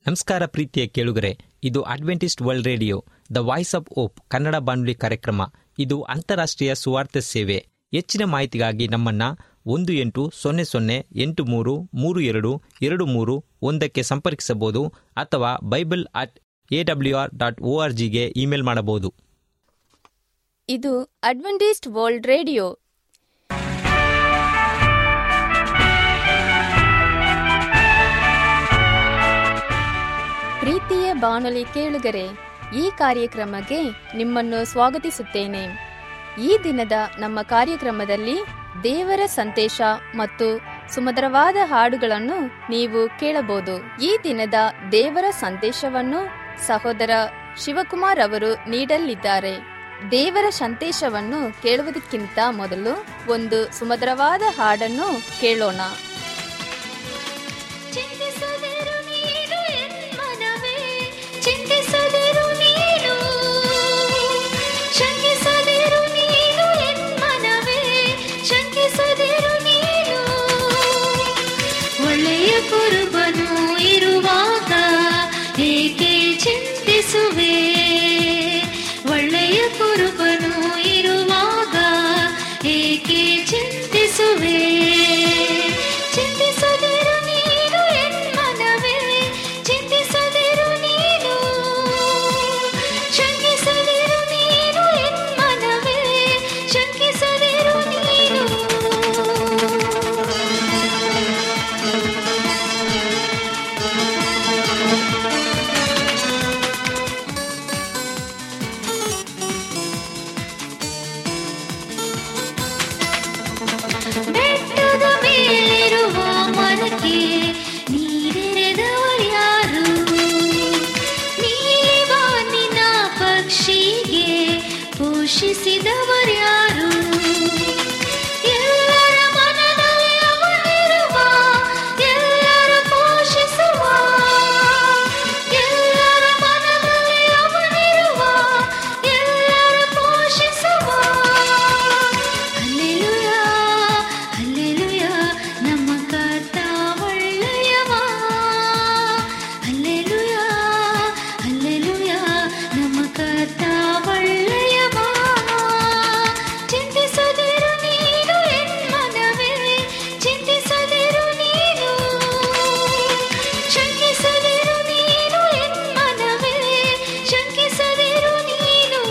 ನಮಸ್ಕಾರ ಪ್ರೀತಿಯ ಕೇಳುಗರೆ ಇದು Adventist world radio the voice of hope Kannada ಬಾನುಲಿ ಕಾರ್ಯಕ್ರಮ ಇದು ಅಂತಾರಾಷ್ಟ್ರೀಯ ಸುವಾರ್ತೆ ಸೇವೆ ಹೆಚ್ಚಿನ ಮಾಹಿತಿಗಾಗಿ ನಮ್ಮನ್ನ ಒಂದು ಎಂಟು ಸೊನ್ನೆ ಸೊನ್ನೆ ಎಂಟು ಮೂರು ಮೂರು ಎರಡು ಎರಡು ಮೂರು ಒಂದಕ್ಕೆ ಸಂಪರ್ಕಿಸಬಹುದು ಅಥವಾ Bible at A W R dot O R ಜಿಗೆ ಇಮೇಲ್ ಮಾಡಬಹುದು ಇದು ಅಡ್ವೆಂಟಿಸ್ಟ್ ವರ್ಲ್ಡ್ ರೇಡಿಯೋ ಪ್ರೀತಿಯ ಬಾನುಲಿ ಕೇಳುಗರೆ ಈ ಕಾರ್ಯಕ್ರಮಕ್ಕೆ ನಿಮ್ಮನ್ನು ಸ್ವಾಗತಿಸುತ್ತೇನೆ ಈ ದಿನದ ನಮ್ಮ ಕಾರ್ಯಕ್ರಮದಲ್ಲಿ ದೇವರ ಸಂದೇಶ ಮತ್ತು ಸುಮಧುರವಾದ ಹಾಡುಗಳನ್ನು ನೀವು ಕೇಳಬಹುದು ಈ ದಿನದ ದೇವರ ಸಂದೇಶವನ್ನು ಸಹೋದರ ಶಿವಕುಮಾರ್ ಅವರು ನೀಡಲಿದ್ದಾರೆ ದೇವರ ಸಂದೇಶವನ್ನು ಕೇಳುವುದಕ್ಕಿಂತ ಮೊದಲು ಒಂದು ಸುಮಧುರವಾದ ಹಾಡನ್ನು ಕೇಳೋಣ ಚಿಂತಿಸದಿರು ನೀನು ಎನ್ಮನವೇ ಚಿಂತಿಸದಿರು ನೀನು ಶಂಕಿಸದಿರು ನೀನು ಎನ್ಮನವೇ ಶಂಕಿಸದಿರು ನೀನು ಒಳ್ಳೆಯ ಕುರುಬನು ಇರುವಾಗ ಏಕೆ ಚಿಂತಿಸುವೆ ಒಳ್ಳೆಯ ಕುರುಬನು ಇರುವಾಗ ಏಕೆ ಚಿಂತಿಸುವೆ ಚಿಂತಿಸದಿರು ನೀನು ಎನ್ಮನವೇ ಚಿಂತಿಸದಿರು ನೀನು ಶಂಕಿಸದಿರು ನೀನು ಎನ್ಮನವೇ ಶಂಕಿಸದಿರು ನೀನು ಬೆಟ್ಟದ ಮೇಲಿರುವ ಮರಕ್ಕೆ ನೀರೆರೆದವರ್ಯಾರು ನೀಲಿವಾನಿನ ಪಕ್ಷಿಗೆ ಪೋಷಿಸಿದವರ್ಯಾರು ಎಲ್ಲರ ಮನದಲ್ಲಿ ಅವನಿರುವ ಎಲ್ಲರ ಪೋಷಿಸುವ ಎಲ್ಲರ ಮನದಲ್ಲಿ ಅವನಿರುವ ಎಲ್ಲರ ಪೋಷಿಸುವ ಹಲ್ಲೆಲೂಯಾ ಹಲ್ಲೆಲೂಯಾ ನಮ್ಮ ಕರ್ತ ಒಳ್ಳೆಯವ ಹಲ್ಲೆಲೂಯಾ ಹಲ್ಲೆಲೂಯಾ ನಮ್ಮ ಕರ್ತ ಒಳ್ಳೆಯವ ಚಿಂತಿಸದಿರು ನೀನು ಎನ್ಮನವೇ ಚಿಂತಿಸದಿರು ನೀನು ಶಂಕಿಸದಿರು ನೀನು ಎನ್ಮನವೇ ಶಂಕಿಸದಿರು ನೀನು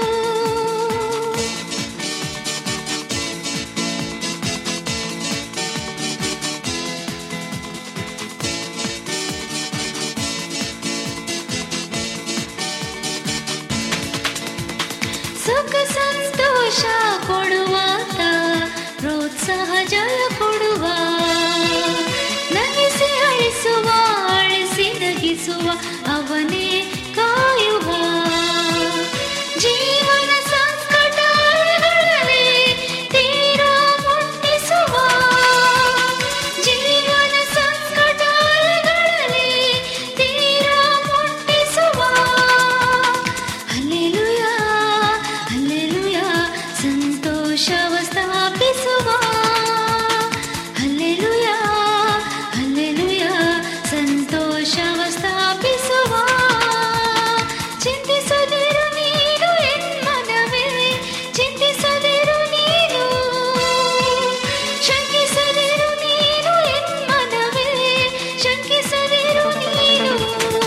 ಸುಖ ಸಂತೋಷ ಕೊಡುವಾತ ಪ್ರೋತ್ಸಾಹ ಜಯ ಕೊಡುವ ನಗಿಸಿ ಅಳಿಸುವ ಅಳಿಸಿ ನಗಿಸುವ ಅವನೇ ಕಾಯುವ ಜೀವನ ಸಂಕಟ ಅಲೆಗಳಲ್ಲಿ ತೀರ ಮುಟ್ಟಿಸುವ ಜೀವನ ಸಂಕಟ ಅಲೆಗಳಲ್ಲಿ ತೀರ ಮುಟ್ಟಿಸುವ ಹಲ್ಲೆಲೂಯಾ ಹಲ್ಲೆಲೂಯಾ ಸಂತೋಷವ ಸ್ಥಾಪಿಸುವ ಹಲ್ಲೆಲೂಯಾ ಹಲ್ಲೆಲೂಯಾ ಸಂತೋಷವ ಸ್ಥಾಪಿಸುವ ಚಿಂತಿಸದಿರು ನೀನು ಎನ್ಮನವೇ ಚಿಂತಿಸದಿರು ನೀನು ಶಂಕಿಸದಿರು ನೀನು ಎನ್ಮನವೇ ಶಂಕಿಸದಿರು ನೀನು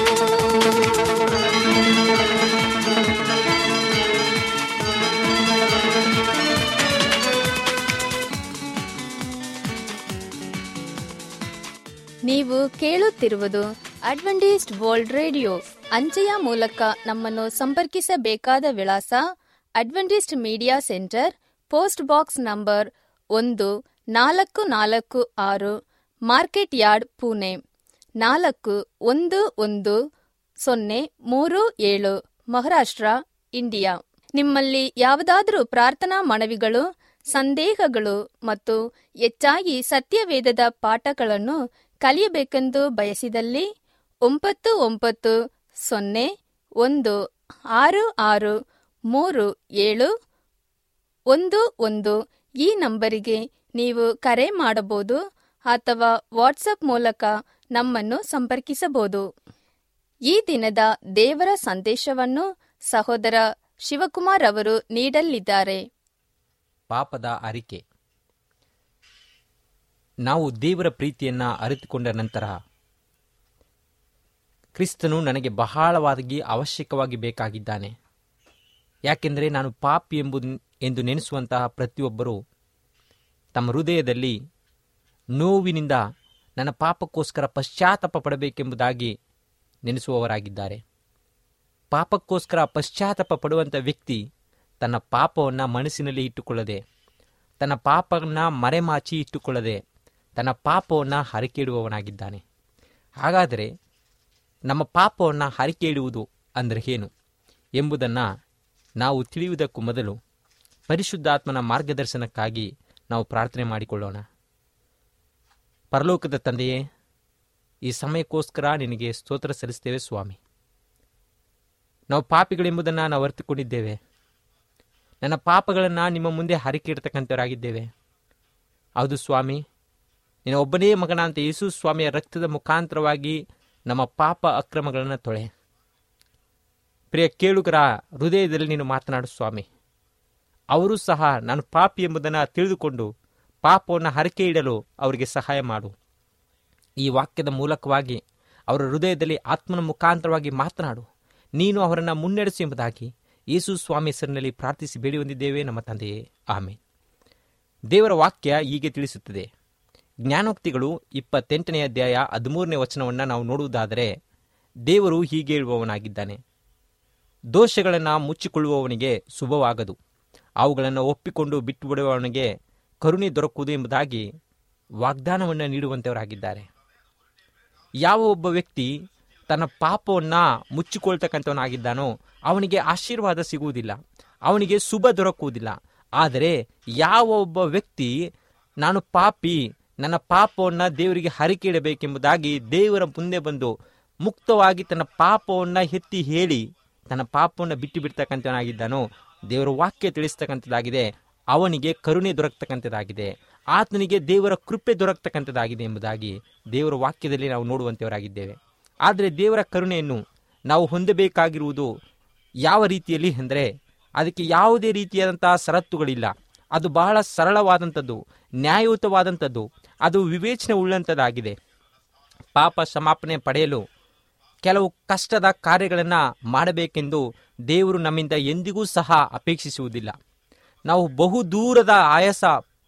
ನೀವು ಕೇಳುತ್ತಿರುವುದು ಅಡ್ವೆಂಟಿಸ್ಟ್ ವರ್ಲ್ಡ್ ರೇಡಿಯೋ ಅಂಚೆಯ ಮೂಲಕ ನಮ್ಮನ್ನು ಸಂಪರ್ಕಿಸಬೇಕಾದ ವಿಳಾಸ Adventist media centre post box number ಒಂದು ನಾಲ್ಕು ನಾಲ್ಕು ಆರು ಮಾರ್ಕೆಟ್ ಯಾರ್ಡ್ ಪುಣೆ ನಾಲ್ಕು ಒಂದು ಒಂದು ಸೊನ್ನೆ ಮೂರು ಏಳು ಮಹಾರಾಷ್ಟ್ರ ಇಂಡಿಯಾ ನಿಮ್ಮಲ್ಲಿ ಯಾವುದಾದರೂ ಪ್ರಾರ್ಥನಾ ಮನವಿಗಳು ಸಂದೇಹಗಳು ಮತ್ತು ಹೆಚ್ಚಾಗಿ ಸತ್ಯವೇದದ ಪಾಠಗಳನ್ನು ಕಲಿಯಬೇಕೆಂದು ಬಯಸಿದಲ್ಲಿ ಒಂಬತ್ತು ಒಂಬತ್ತು ಸೊನ್ನೆ ಒಂದು ಆರು ಆರು ಮೂರು ಏಳು ಒಂದು ಒಂದು ಈ ನಂಬರಿಗೆ ನೀವು ಕರೆ ಮಾಡಬಹುದು ಅಥವಾ ವಾಟ್ಸಪ್ ಮೂಲಕ ನಮ್ಮನ್ನು ಸಂಪರ್ಕಿಸಬಹುದು ಈ ದಿನದ ದೇವರ ಸಂದೇಶವನ್ನು ಸಹೋದರ ಶಿವಕುಮಾರ್ ಅವರು ನೀಡಲಿದ್ದಾರೆ ಪಾಪದ ಅರಿಕೆ ನಾವು ದೇವರ ಪ್ರೀತಿಯನ್ನ ಅರಿತುಕೊಂಡ ನಂತರ ಕ್ರಿಸ್ತನು ನನಗೆ ಬಹಳವಾಗಿ ಅವಶ್ಯಕವಾಗಿ ಬೇಕಾಗಿದ್ದಾನೆ ಯಾಕೆಂದರೆ ನಾನು ಪಾಪಿ ಎಂಬುದು ಎಂದು ನೆನೆಸುವಂತಹ ಪ್ರತಿಯೊಬ್ಬರು ತಮ್ಮ ಹೃದಯದಲ್ಲಿ ನೋವಿನಿಂದ ನನ್ನ ಪಾಪಕ್ಕೋಸ್ಕರ ಪಶ್ಚಾತ್ತಾಪ ಪಡಬೇಕೆಂಬುದಾಗಿ ನೆನೆಸುವವರಾಗಿದ್ದಾರೆ ಪಾಪಕ್ಕೋಸ್ಕರ ಪಶ್ಚಾತ್ತಾಪ ಪಡುವಂಥ ವ್ಯಕ್ತಿ ತನ್ನ ಪಾಪವನ್ನು ಮನಸ್ಸಿನಲ್ಲಿ ಇಟ್ಟುಕೊಳ್ಳದೆ ತನ್ನ ಪಾಪವನ್ನು ಮರೆಮಾಚಿ ಇಟ್ಟುಕೊಳ್ಳದೆ ತನ್ನ ಪಾಪವನ್ನು ಹರಕೆ ಇಡುವವನಾಗಿದ್ದಾನೆ ಹಾಗಾದರೆ ನಮ್ಮ ಪಾಪವನ್ನು ಹರಕೆ ಇಡುವುದು ಅಂದರೆ ಏನು ಎಂಬುದನ್ನು ನಾವು ತಿಳಿಯುವುದಕ್ಕೂ ಮೊದಲು ಪರಿಶುದ್ಧಾತ್ಮನ ಮಾರ್ಗದರ್ಶನಕ್ಕಾಗಿ ನಾವು ಪ್ರಾರ್ಥನೆ ಮಾಡಿಕೊಳ್ಳೋಣ ಪರಲೋಕದ ತಂದೆಯೇ ಈ ಸಮಯಕ್ಕೋಸ್ಕರ ನಿನಗೆ ಸ್ತೋತ್ರ ಸಲ್ಲಿಸ್ತೇವೆ ಸ್ವಾಮಿ ನಾವು ಪಾಪಿಗಳೆಂಬುದನ್ನು ನಾವು ಅರಿತುಕೊಂಡಿದ್ದೇವೆ ನನ್ನ ಪಾಪಗಳನ್ನು ನಿಮ್ಮ ಮುಂದೆ ಹರಕೆ ಇಡ್ತಕ್ಕಂಥವರಾಗಿದ್ದೇವೆ ಹೌದು ಸ್ವಾಮಿ ನಿನ್ನ ಒಬ್ಬನೇ ಮಗನ ಅಂತ ಯೇಸು ಸ್ವಾಮಿಯ ರಕ್ತದ ಮುಖಾಂತರವಾಗಿ ನಮ್ಮ ಪಾಪ ಅಕ್ರಮಗಳನ್ನು ತೊಳೆ ಪ್ರಿಯ ಕೇಳುಗರ ಹೃದಯದಲ್ಲಿ ನೀನು ಮಾತನಾಡು ಸ್ವಾಮಿ ಅವರು ಸಹ ನಾನು ಪಾಪಿ ಎಂಬುದನ್ನು ತಿಳಿದುಕೊಂಡು ಪಾಪವನ್ನು ಹರಕೆ ಇಡಲು ಅವರಿಗೆ ಸಹಾಯ ಮಾಡು ಈ ವಾಕ್ಯದ ಮೂಲಕವಾಗಿ ಅವರ ಹೃದಯದಲ್ಲಿ ಆತ್ಮನ ಮುಖಾಂತರವಾಗಿ ಮಾತನಾಡು ನೀನು ಅವರನ್ನು ಮುನ್ನಡೆಸು ಎಂಬುದಾಗಿ ಯೇಸು ಸ್ವಾಮಿ ಹೆಸರಿನಲ್ಲಿ ಪ್ರಾರ್ಥಿಸಿ ಬೇಡಿ ಹೊಂದಿದ್ದೇವೆ ನಮ್ಮ ತಂದೆಯೇ ಆಮೇಲೆ ದೇವರ ವಾಕ್ಯ ಹೀಗೆ ತಿಳಿಸುತ್ತದೆ ಜ್ಞಾನೋಕ್ತಿಗಳು ಇಪ್ಪತ್ತೆಂಟನೇ ಅಧ್ಯಾಯ ಹದಿಮೂರನೇ ವಚನವನ್ನು ನಾವು ನೋಡುವುದಾದರೆ ದೇವರು ಹೀಗೆ ಹೇಳುವವನಾಗಿದ್ದಾನೆ ದೋಷಗಳನ್ನು ಮುಚ್ಚಿಕೊಳ್ಳುವವನಿಗೆ ಶುಭವಾಗದು ಅವುಗಳನ್ನು ಒಪ್ಪಿಕೊಂಡು ಬಿಟ್ಟುಬಿಡುವವನಿಗೆ ಕರುಣೆ ದೊರಕುವುದು ಎಂಬುದಾಗಿ ವಾಗ್ದಾನವನ್ನು ನೀಡುವಂಥವರಾಗಿದ್ದಾರೆ ಯಾವ ಒಬ್ಬ ವ್ಯಕ್ತಿ ತನ್ನ ಪಾಪವನ್ನು ಮುಚ್ಚಿಕೊಳ್ತಕ್ಕಂಥವನಾಗಿದ್ದಾನೋ ಅವನಿಗೆ ಆಶೀರ್ವಾದ ಸಿಗುವುದಿಲ್ಲ ಅವನಿಗೆ ಶುಭ ದೊರಕುವುದಿಲ್ಲ ಆದರೆ ಯಾವ ಒಬ್ಬ ವ್ಯಕ್ತಿ ನಾನು ಪಾಪಿ ನನ್ನ ಪಾಪವನ್ನು ದೇವರಿಗೆ ಹರಿಕೆ ಇಡಬೇಕೆಂಬುದಾಗಿ ದೇವರ ಮುಂದೆ ಬಂದು ಮುಕ್ತವಾಗಿ ತನ್ನ ಪಾಪವನ್ನು ಎತ್ತಿ ಹೇಳಿ ತನ್ನ ಪಾಪವನ್ನು ಬಿಟ್ಟು ಬಿಡ್ತಕ್ಕಂಥವನಾಗಿದ್ದಾನೋ ದೇವರ ವಾಕ್ಯ ತಿಳಿಸ್ತಕ್ಕಂಥದ್ದಾಗಿದೆ ಅವನಿಗೆ ಕರುಣೆ ದೊರಕತಕ್ಕಂಥದ್ದಾಗಿದೆ ಆತನಿಗೆ ದೇವರ ಕೃಪೆ ದೊರಕತಕ್ಕಂಥದ್ದಾಗಿದೆ ಎಂಬುದಾಗಿ ದೇವರ ವಾಕ್ಯದಲ್ಲಿ ನಾವು ನೋಡುವಂಥವರಾಗಿದ್ದೇವೆ ಆದರೆ ದೇವರ ಕರುಣೆಯನ್ನು ನಾವು ಹೊಂದಬೇಕಾಗಿರುವುದು ಯಾವ ರೀತಿಯಲ್ಲಿ ಅಂದರೆ ಅದಕ್ಕೆ ಯಾವುದೇ ರೀತಿಯಾದಂತಹ ಷರತ್ತುಗಳಿಲ್ಲ ಅದು ಬಹಳ ಸರಳವಾದಂಥದ್ದು ನ್ಯಾಯಯುತವಾದಂಥದ್ದು ಅದು ವಿವೇಚನೆ ಉಳ್ಳಂಥದ್ದಾಗಿದೆ ಪಾಪ ಕ್ಷಮಾಪಣೆ ಪಡೆಯಲು ಕೆಲವು ಕಷ್ಟದ ಕಾರ್ಯಗಳನ್ನು ಮಾಡಬೇಕೆಂದು ದೇವರು ನಮ್ಮಿಂದ ಎಂದಿಗೂ ಸಹ ಅಪೇಕ್ಷಿಸುವುದಿಲ್ಲ ನಾವು ಬಹು ದೂರದ ಆಯಾಸ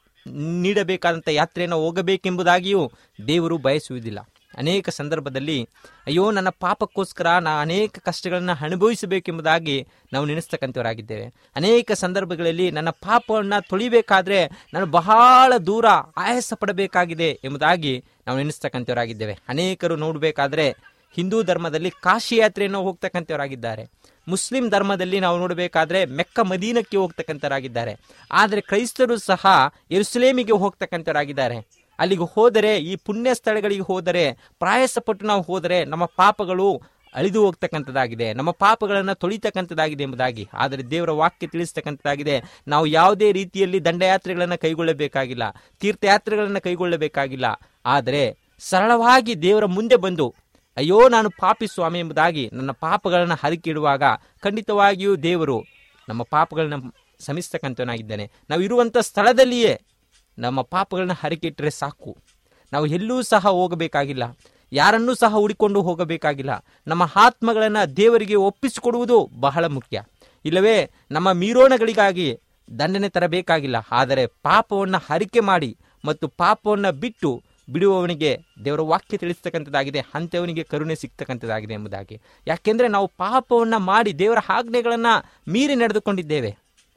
ನೀಡಬೇಕಾದಂಥ ಯಾತ್ರೆಯನ್ನು ಹೋಗಬೇಕೆಂಬುದಾಗಿಯೂ ದೇವರು ಬಯಸುವುದಿಲ್ಲ ಅನೇಕ ಸಂದರ್ಭದಲ್ಲಿ ಅಯ್ಯೋ ನನ್ನ ಪಾಪಕ್ಕೋಸ್ಕರ ನಾ ಅನೇಕ ಕಷ್ಟಗಳನ್ನು ಅನುಭವಿಸಬೇಕೆಂಬುದಾಗಿ ನಾವು ನೆನೆಸ್ತಕ್ಕಂಥವರಾಗಿದ್ದೇವೆ ಅನೇಕ ಸಂದರ್ಭಗಳಲ್ಲಿ ನನ್ನ ಪಾಪವನ್ನು ತೊಳಿಬೇಕಾದ್ರೆ ನಾನು ಬಹಳ ದೂರ ಆಯಾಸ ಪಡಬೇಕಾಗಿದೆ ಎಂಬುದಾಗಿ ನಾವು ನೆನೆಸ್ತಕ್ಕಂಥವರಾಗಿದ್ದೇವೆ ಅನೇಕರು ನೋಡಬೇಕಾದ್ರೆ ಹಿಂದೂ ಧರ್ಮದಲ್ಲಿ ಕಾಶಿ ಯಾತ್ರೆಯನ್ನು ಹೋಗ್ತಕ್ಕಂಥವರಾಗಿದ್ದಾರೆ ಮುಸ್ಲಿಂ ಧರ್ಮದಲ್ಲಿ ನಾವು ನೋಡಬೇಕಾದ್ರೆ ಮೆಕ್ಕ ಮದೀನಕ್ಕೆ ಹೋಗ್ತಕ್ಕಂಥವರಾಗಿದ್ದಾರೆ ಆದರೆ ಕ್ರೈಸ್ತರು ಸಹ ಎರುಸಲೇಮಿಗೆ ಹೋಗ್ತಕ್ಕಂಥವರಾಗಿದ್ದಾರೆ ಅಲ್ಲಿಗೆ ಹೋದರೆ ಈ ಪುಣ್ಯ ಸ್ಥಳಗಳಿಗೆ ಹೋದರೆ ಪ್ರಾಯಸಪಟ್ಟು ನಾವು ಹೋದರೆ ನಮ್ಮ ಪಾಪಗಳು ಅಳಿದು ಹೋಗ್ತಕ್ಕಂಥದ್ದಾಗಿದೆ ನಮ್ಮ ಪಾಪಗಳನ್ನು ತೊಳಿತಕ್ಕಂಥದ್ದಾಗಿದೆ ಎಂಬುದಾಗಿ ಆದರೆ ದೇವರ ವಾಕ್ಯ ತಿಳಿಸ್ತಕ್ಕಂಥದ್ದಾಗಿದೆ ನಾವು ಯಾವುದೇ ರೀತಿಯಲ್ಲಿ ದಂಡಯಾತ್ರೆಗಳನ್ನು ಕೈಗೊಳ್ಳಬೇಕಾಗಿಲ್ಲ ತೀರ್ಥಯಾತ್ರೆಗಳನ್ನು ಕೈಗೊಳ್ಳಬೇಕಾಗಿಲ್ಲ ಆದರೆ ಸರಳವಾಗಿ ದೇವರ ಮುಂದೆ ಬಂದು ಅಯ್ಯೋ ನಾನು ಪಾಪಿ ಸ್ವಾಮಿ ಎಂಬುದಾಗಿ ನನ್ನ ಪಾಪಗಳನ್ನು ಹರಿಕಿಡುವಾಗ ಖಂಡಿತವಾಗಿಯೂ ದೇವರು ನಮ್ಮ ಪಾಪಗಳನ್ನ ಶ್ರಮಿಸ್ತಕ್ಕಂಥವನಾಗಿದ್ದಾನೆ ನಾವು ಇರುವಂಥ ಸ್ಥಳದಲ್ಲಿಯೇ ನಮ್ಮ ಪಾಪಗಳನ್ನ ಹರಿಕಿಟ್ಟರೆ ಸಾಕು ನಾವು ಎಲ್ಲೂ ಸಹ ಹೋಗಬೇಕಾಗಿಲ್ಲ ಯಾರನ್ನೂ ಸಹ ಹುಡಿಕೊಂಡು ಹೋಗಬೇಕಾಗಿಲ್ಲ ನಮ್ಮ ಆತ್ಮಗಳನ್ನು ದೇವರಿಗೆ ಒಪ್ಪಿಸಿಕೊಡುವುದು ಬಹಳ ಮುಖ್ಯ ಇಲ್ಲವೇ ನಮ್ಮ ಮೀರೋಣಗಳಿಗಾಗಿ ದಂಡನೆ ತರಬೇಕಾಗಿಲ್ಲ ಆದರೆ ಪಾಪವನ್ನು ಹರಿಕೆ ಮಾಡಿ ಮತ್ತು ಪಾಪವನ್ನು ಬಿಟ್ಟು ಬಿಡುವವನಿಗೆ ದೇವರ ವಾಕ್ಯ ತಿಳಿಸ್ತಕ್ಕಂಥದ್ದಾಗಿದೆ ಅಂಥವನಿಗೆ ಕರುಣೆ ಸಿಗ್ತಕ್ಕಂಥದ್ದಾಗಿದೆ ಎಂಬುದಾಗಿ ಯಾಕೆಂದರೆ ನಾವು ಪಾಪವನ್ನು ಮಾಡಿ ದೇವರ ಆಜ್ಞೆಗಳನ್ನು ಮೀರಿ ನಡೆದುಕೊಂಡಿದ್ದೇವೆ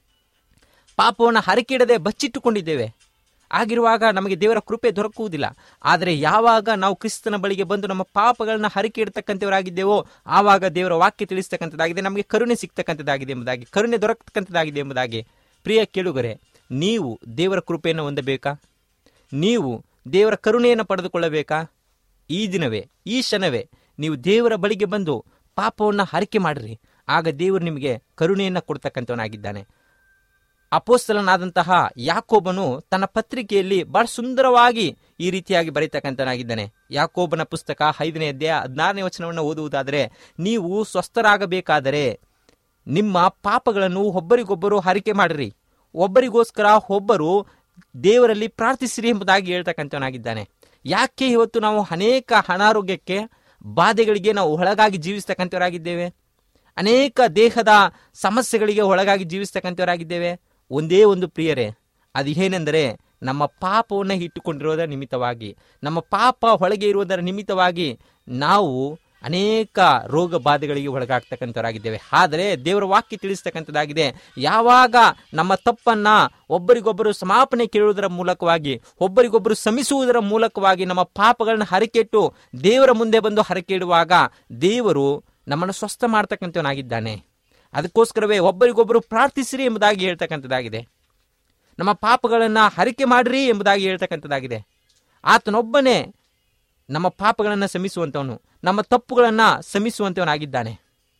ಪಾಪವನ್ನು ಹರಕಿಡದೆ ಬಚ್ಚಿಟ್ಟುಕೊಂಡಿದ್ದೇವೆ ಆಗಿರುವಾಗ ನಮಗೆ ದೇವರ ಕೃಪೆ ದೊರಕುವುದಿಲ್ಲ ಆದರೆ ಯಾವಾಗ ನಾವು ಕ್ರಿಸ್ತನ ಬಳಿಗೆ ಬಂದು ನಮ್ಮ ಪಾಪಗಳನ್ನ ಹರಕೆ ಇಡ್ತಕ್ಕಂಥವರಾಗಿದ್ದೇವೋ ಆವಾಗ ದೇವರ ವಾಕ್ಯ ತಿಳಿಸ್ತಕ್ಕಂಥದ್ದಾಗಿದೆ ನಮಗೆ ಕರುಣೆ ಸಿಗ್ತಕ್ಕಂಥದ್ದಾಗಿದೆ ಎಂಬುದಾಗಿ ಕರುಣೆ ದೊರಕತಕ್ಕಂಥದ್ದಾಗಿದೆ ಎಂಬುದಾಗಿ ಪ್ರಿಯ ಕೇಳುಗರೆ ನೀವು ದೇವರ ಕೃಪೆಯನ್ನು ಹೊಂದಬೇಕಾ ನೀವು ದೇವರ ಕರುಣೆಯನ್ನು ಪಡೆದುಕೊಳ್ಳಬೇಕಾ ಈ ದಿನವೇ ಈ ಕ್ಷಣವೇ ನೀವು ದೇವರ ಬಳಿಗೆ ಬಂದು ಪಾಪವನ್ನು ಹರಕೆ ಮಾಡಿರಿ ಆಗ ದೇವರು ನಿಮಗೆ ಕರುಣೆಯನ್ನು ಕೊಡ್ತಕ್ಕಂಥವನಾಗಿದ್ದಾನೆ ಅಪೋಸ್ತಲನಾದಂತಹ ಯಾಕೋಬನು ತನ್ನ ಪತ್ರಿಕೆಯಲ್ಲಿ ಬಹಳ ಸುಂದರವಾಗಿ ಈ ರೀತಿಯಾಗಿ ಬರೀತಕ್ಕಂಥನಾಗಿದ್ದಾನೆ ಯಾಕೋಬನ ಪುಸ್ತಕ ಐದನೇ ಅಧ್ಯಾಯ ಹದಿನಾರನೇ ವಚನವನ್ನು ಓದುವುದಾದರೆ ನೀವು ಸ್ವಸ್ಥರಾಗಬೇಕಾದರೆ ನಿಮ್ಮ ಪಾಪಗಳನ್ನು ಒಬ್ಬರಿಗೊಬ್ಬರು ಹರಿಕೆ ಮಾಡಿರಿ ಒಬ್ಬರಿಗೋಸ್ಕರ ಒಬ್ಬರು ದೇವರಲ್ಲಿ ಪ್ರಾರ್ಥಿಸಿರಿ ಎಂಬುದಾಗಿ ಹೇಳ್ತಕ್ಕಂಥವನಾಗಿದ್ದಾನೆ ಯಾಕೆ ಇವತ್ತು ನಾವು ಅನೇಕ ಅನಾರೋಗ್ಯಕ್ಕೆ ಬಾಧೆಗಳಿಗೆ ನಾವು ಒಳಗಾಗಿ ಜೀವಿಸ್ತಕ್ಕಂಥವರಾಗಿದ್ದೇವೆ ಅನೇಕ ದೇಹದ ಸಮಸ್ಯೆಗಳಿಗೆ ಒಳಗಾಗಿ ಜೀವಿಸ್ತಕ್ಕಂಥವರಾಗಿದ್ದೇವೆ ಒಂದೇ ಒಂದು ಪ್ರಿಯರೇ ಅದು ಏನೆಂದರೆ ನಮ್ಮ ಪಾಪವನ್ನು ಇಟ್ಟುಕೊಂಡಿರೋದರ ನಿಮಿತ್ತವಾಗಿ ನಮ್ಮ ಪಾಪ ಒಳಗೆ ಇರುವುದರ ನಿಮಿತ್ತವಾಗಿ ನಾವು ಅನೇಕ ರೋಗ ಬಾಧೆಗಳಿಗೆ ಒಳಗಾಗ್ತಕ್ಕಂಥವರಾಗಿದ್ದೇವೆ ಆದರೆ ದೇವರ ವಾಕ್ಯ ತಿಳಿಸ್ತಕ್ಕಂಥದ್ದಾಗಿದೆ ಯಾವಾಗ ನಮ್ಮ ತಪ್ಪನ್ನ ಒಬ್ಬರಿಗೊಬ್ಬರು ಸಮಾಪನೆ ಕೇಳುವುದರ ಮೂಲಕವಾಗಿ ಒಬ್ಬರಿಗೊಬ್ಬರು ಶ್ರಮಿಸುವುದರ ಮೂಲಕವಾಗಿ ನಮ್ಮ ಪಾಪಗಳನ್ನ ಹರಕೆಟ್ಟು ದೇವರ ಮುಂದೆ ಬಂದು ಹರಕೆ ಇಡುವಾಗ ದೇವರು ನಮ್ಮನ್ನು ಸ್ವಸ್ಥ ಮಾಡ್ತಕ್ಕಂಥವನಾಗಿದ್ದಾನೆ ಅದಕ್ಕೋಸ್ಕರವೇ ಒಬ್ಬರಿಗೊಬ್ಬರು ಪ್ರಾರ್ಥಿಸಿರಿ ಎಂಬುದಾಗಿ ಹೇಳ್ತಕ್ಕಂಥದ್ದಾಗಿದೆ ನಮ್ಮ ಪಾಪಗಳನ್ನು ಹರಿಕೆ ಮಾಡಿರಿ ಎಂಬುದಾಗಿ ಹೇಳ್ತಕ್ಕಂಥದ್ದಾಗಿದೆ ಆತನೊಬ್ಬನೇ ನಮ್ಮ ಪಾಪಗಳನ್ನು ಶ್ರಮಿಸುವಂಥವನು ನಮ್ಮ ತಪ್ಪುಗಳನ್ನು ಶ್ರಮಿಸುವಂಥವನಾಗಿದ್ದಾನೆ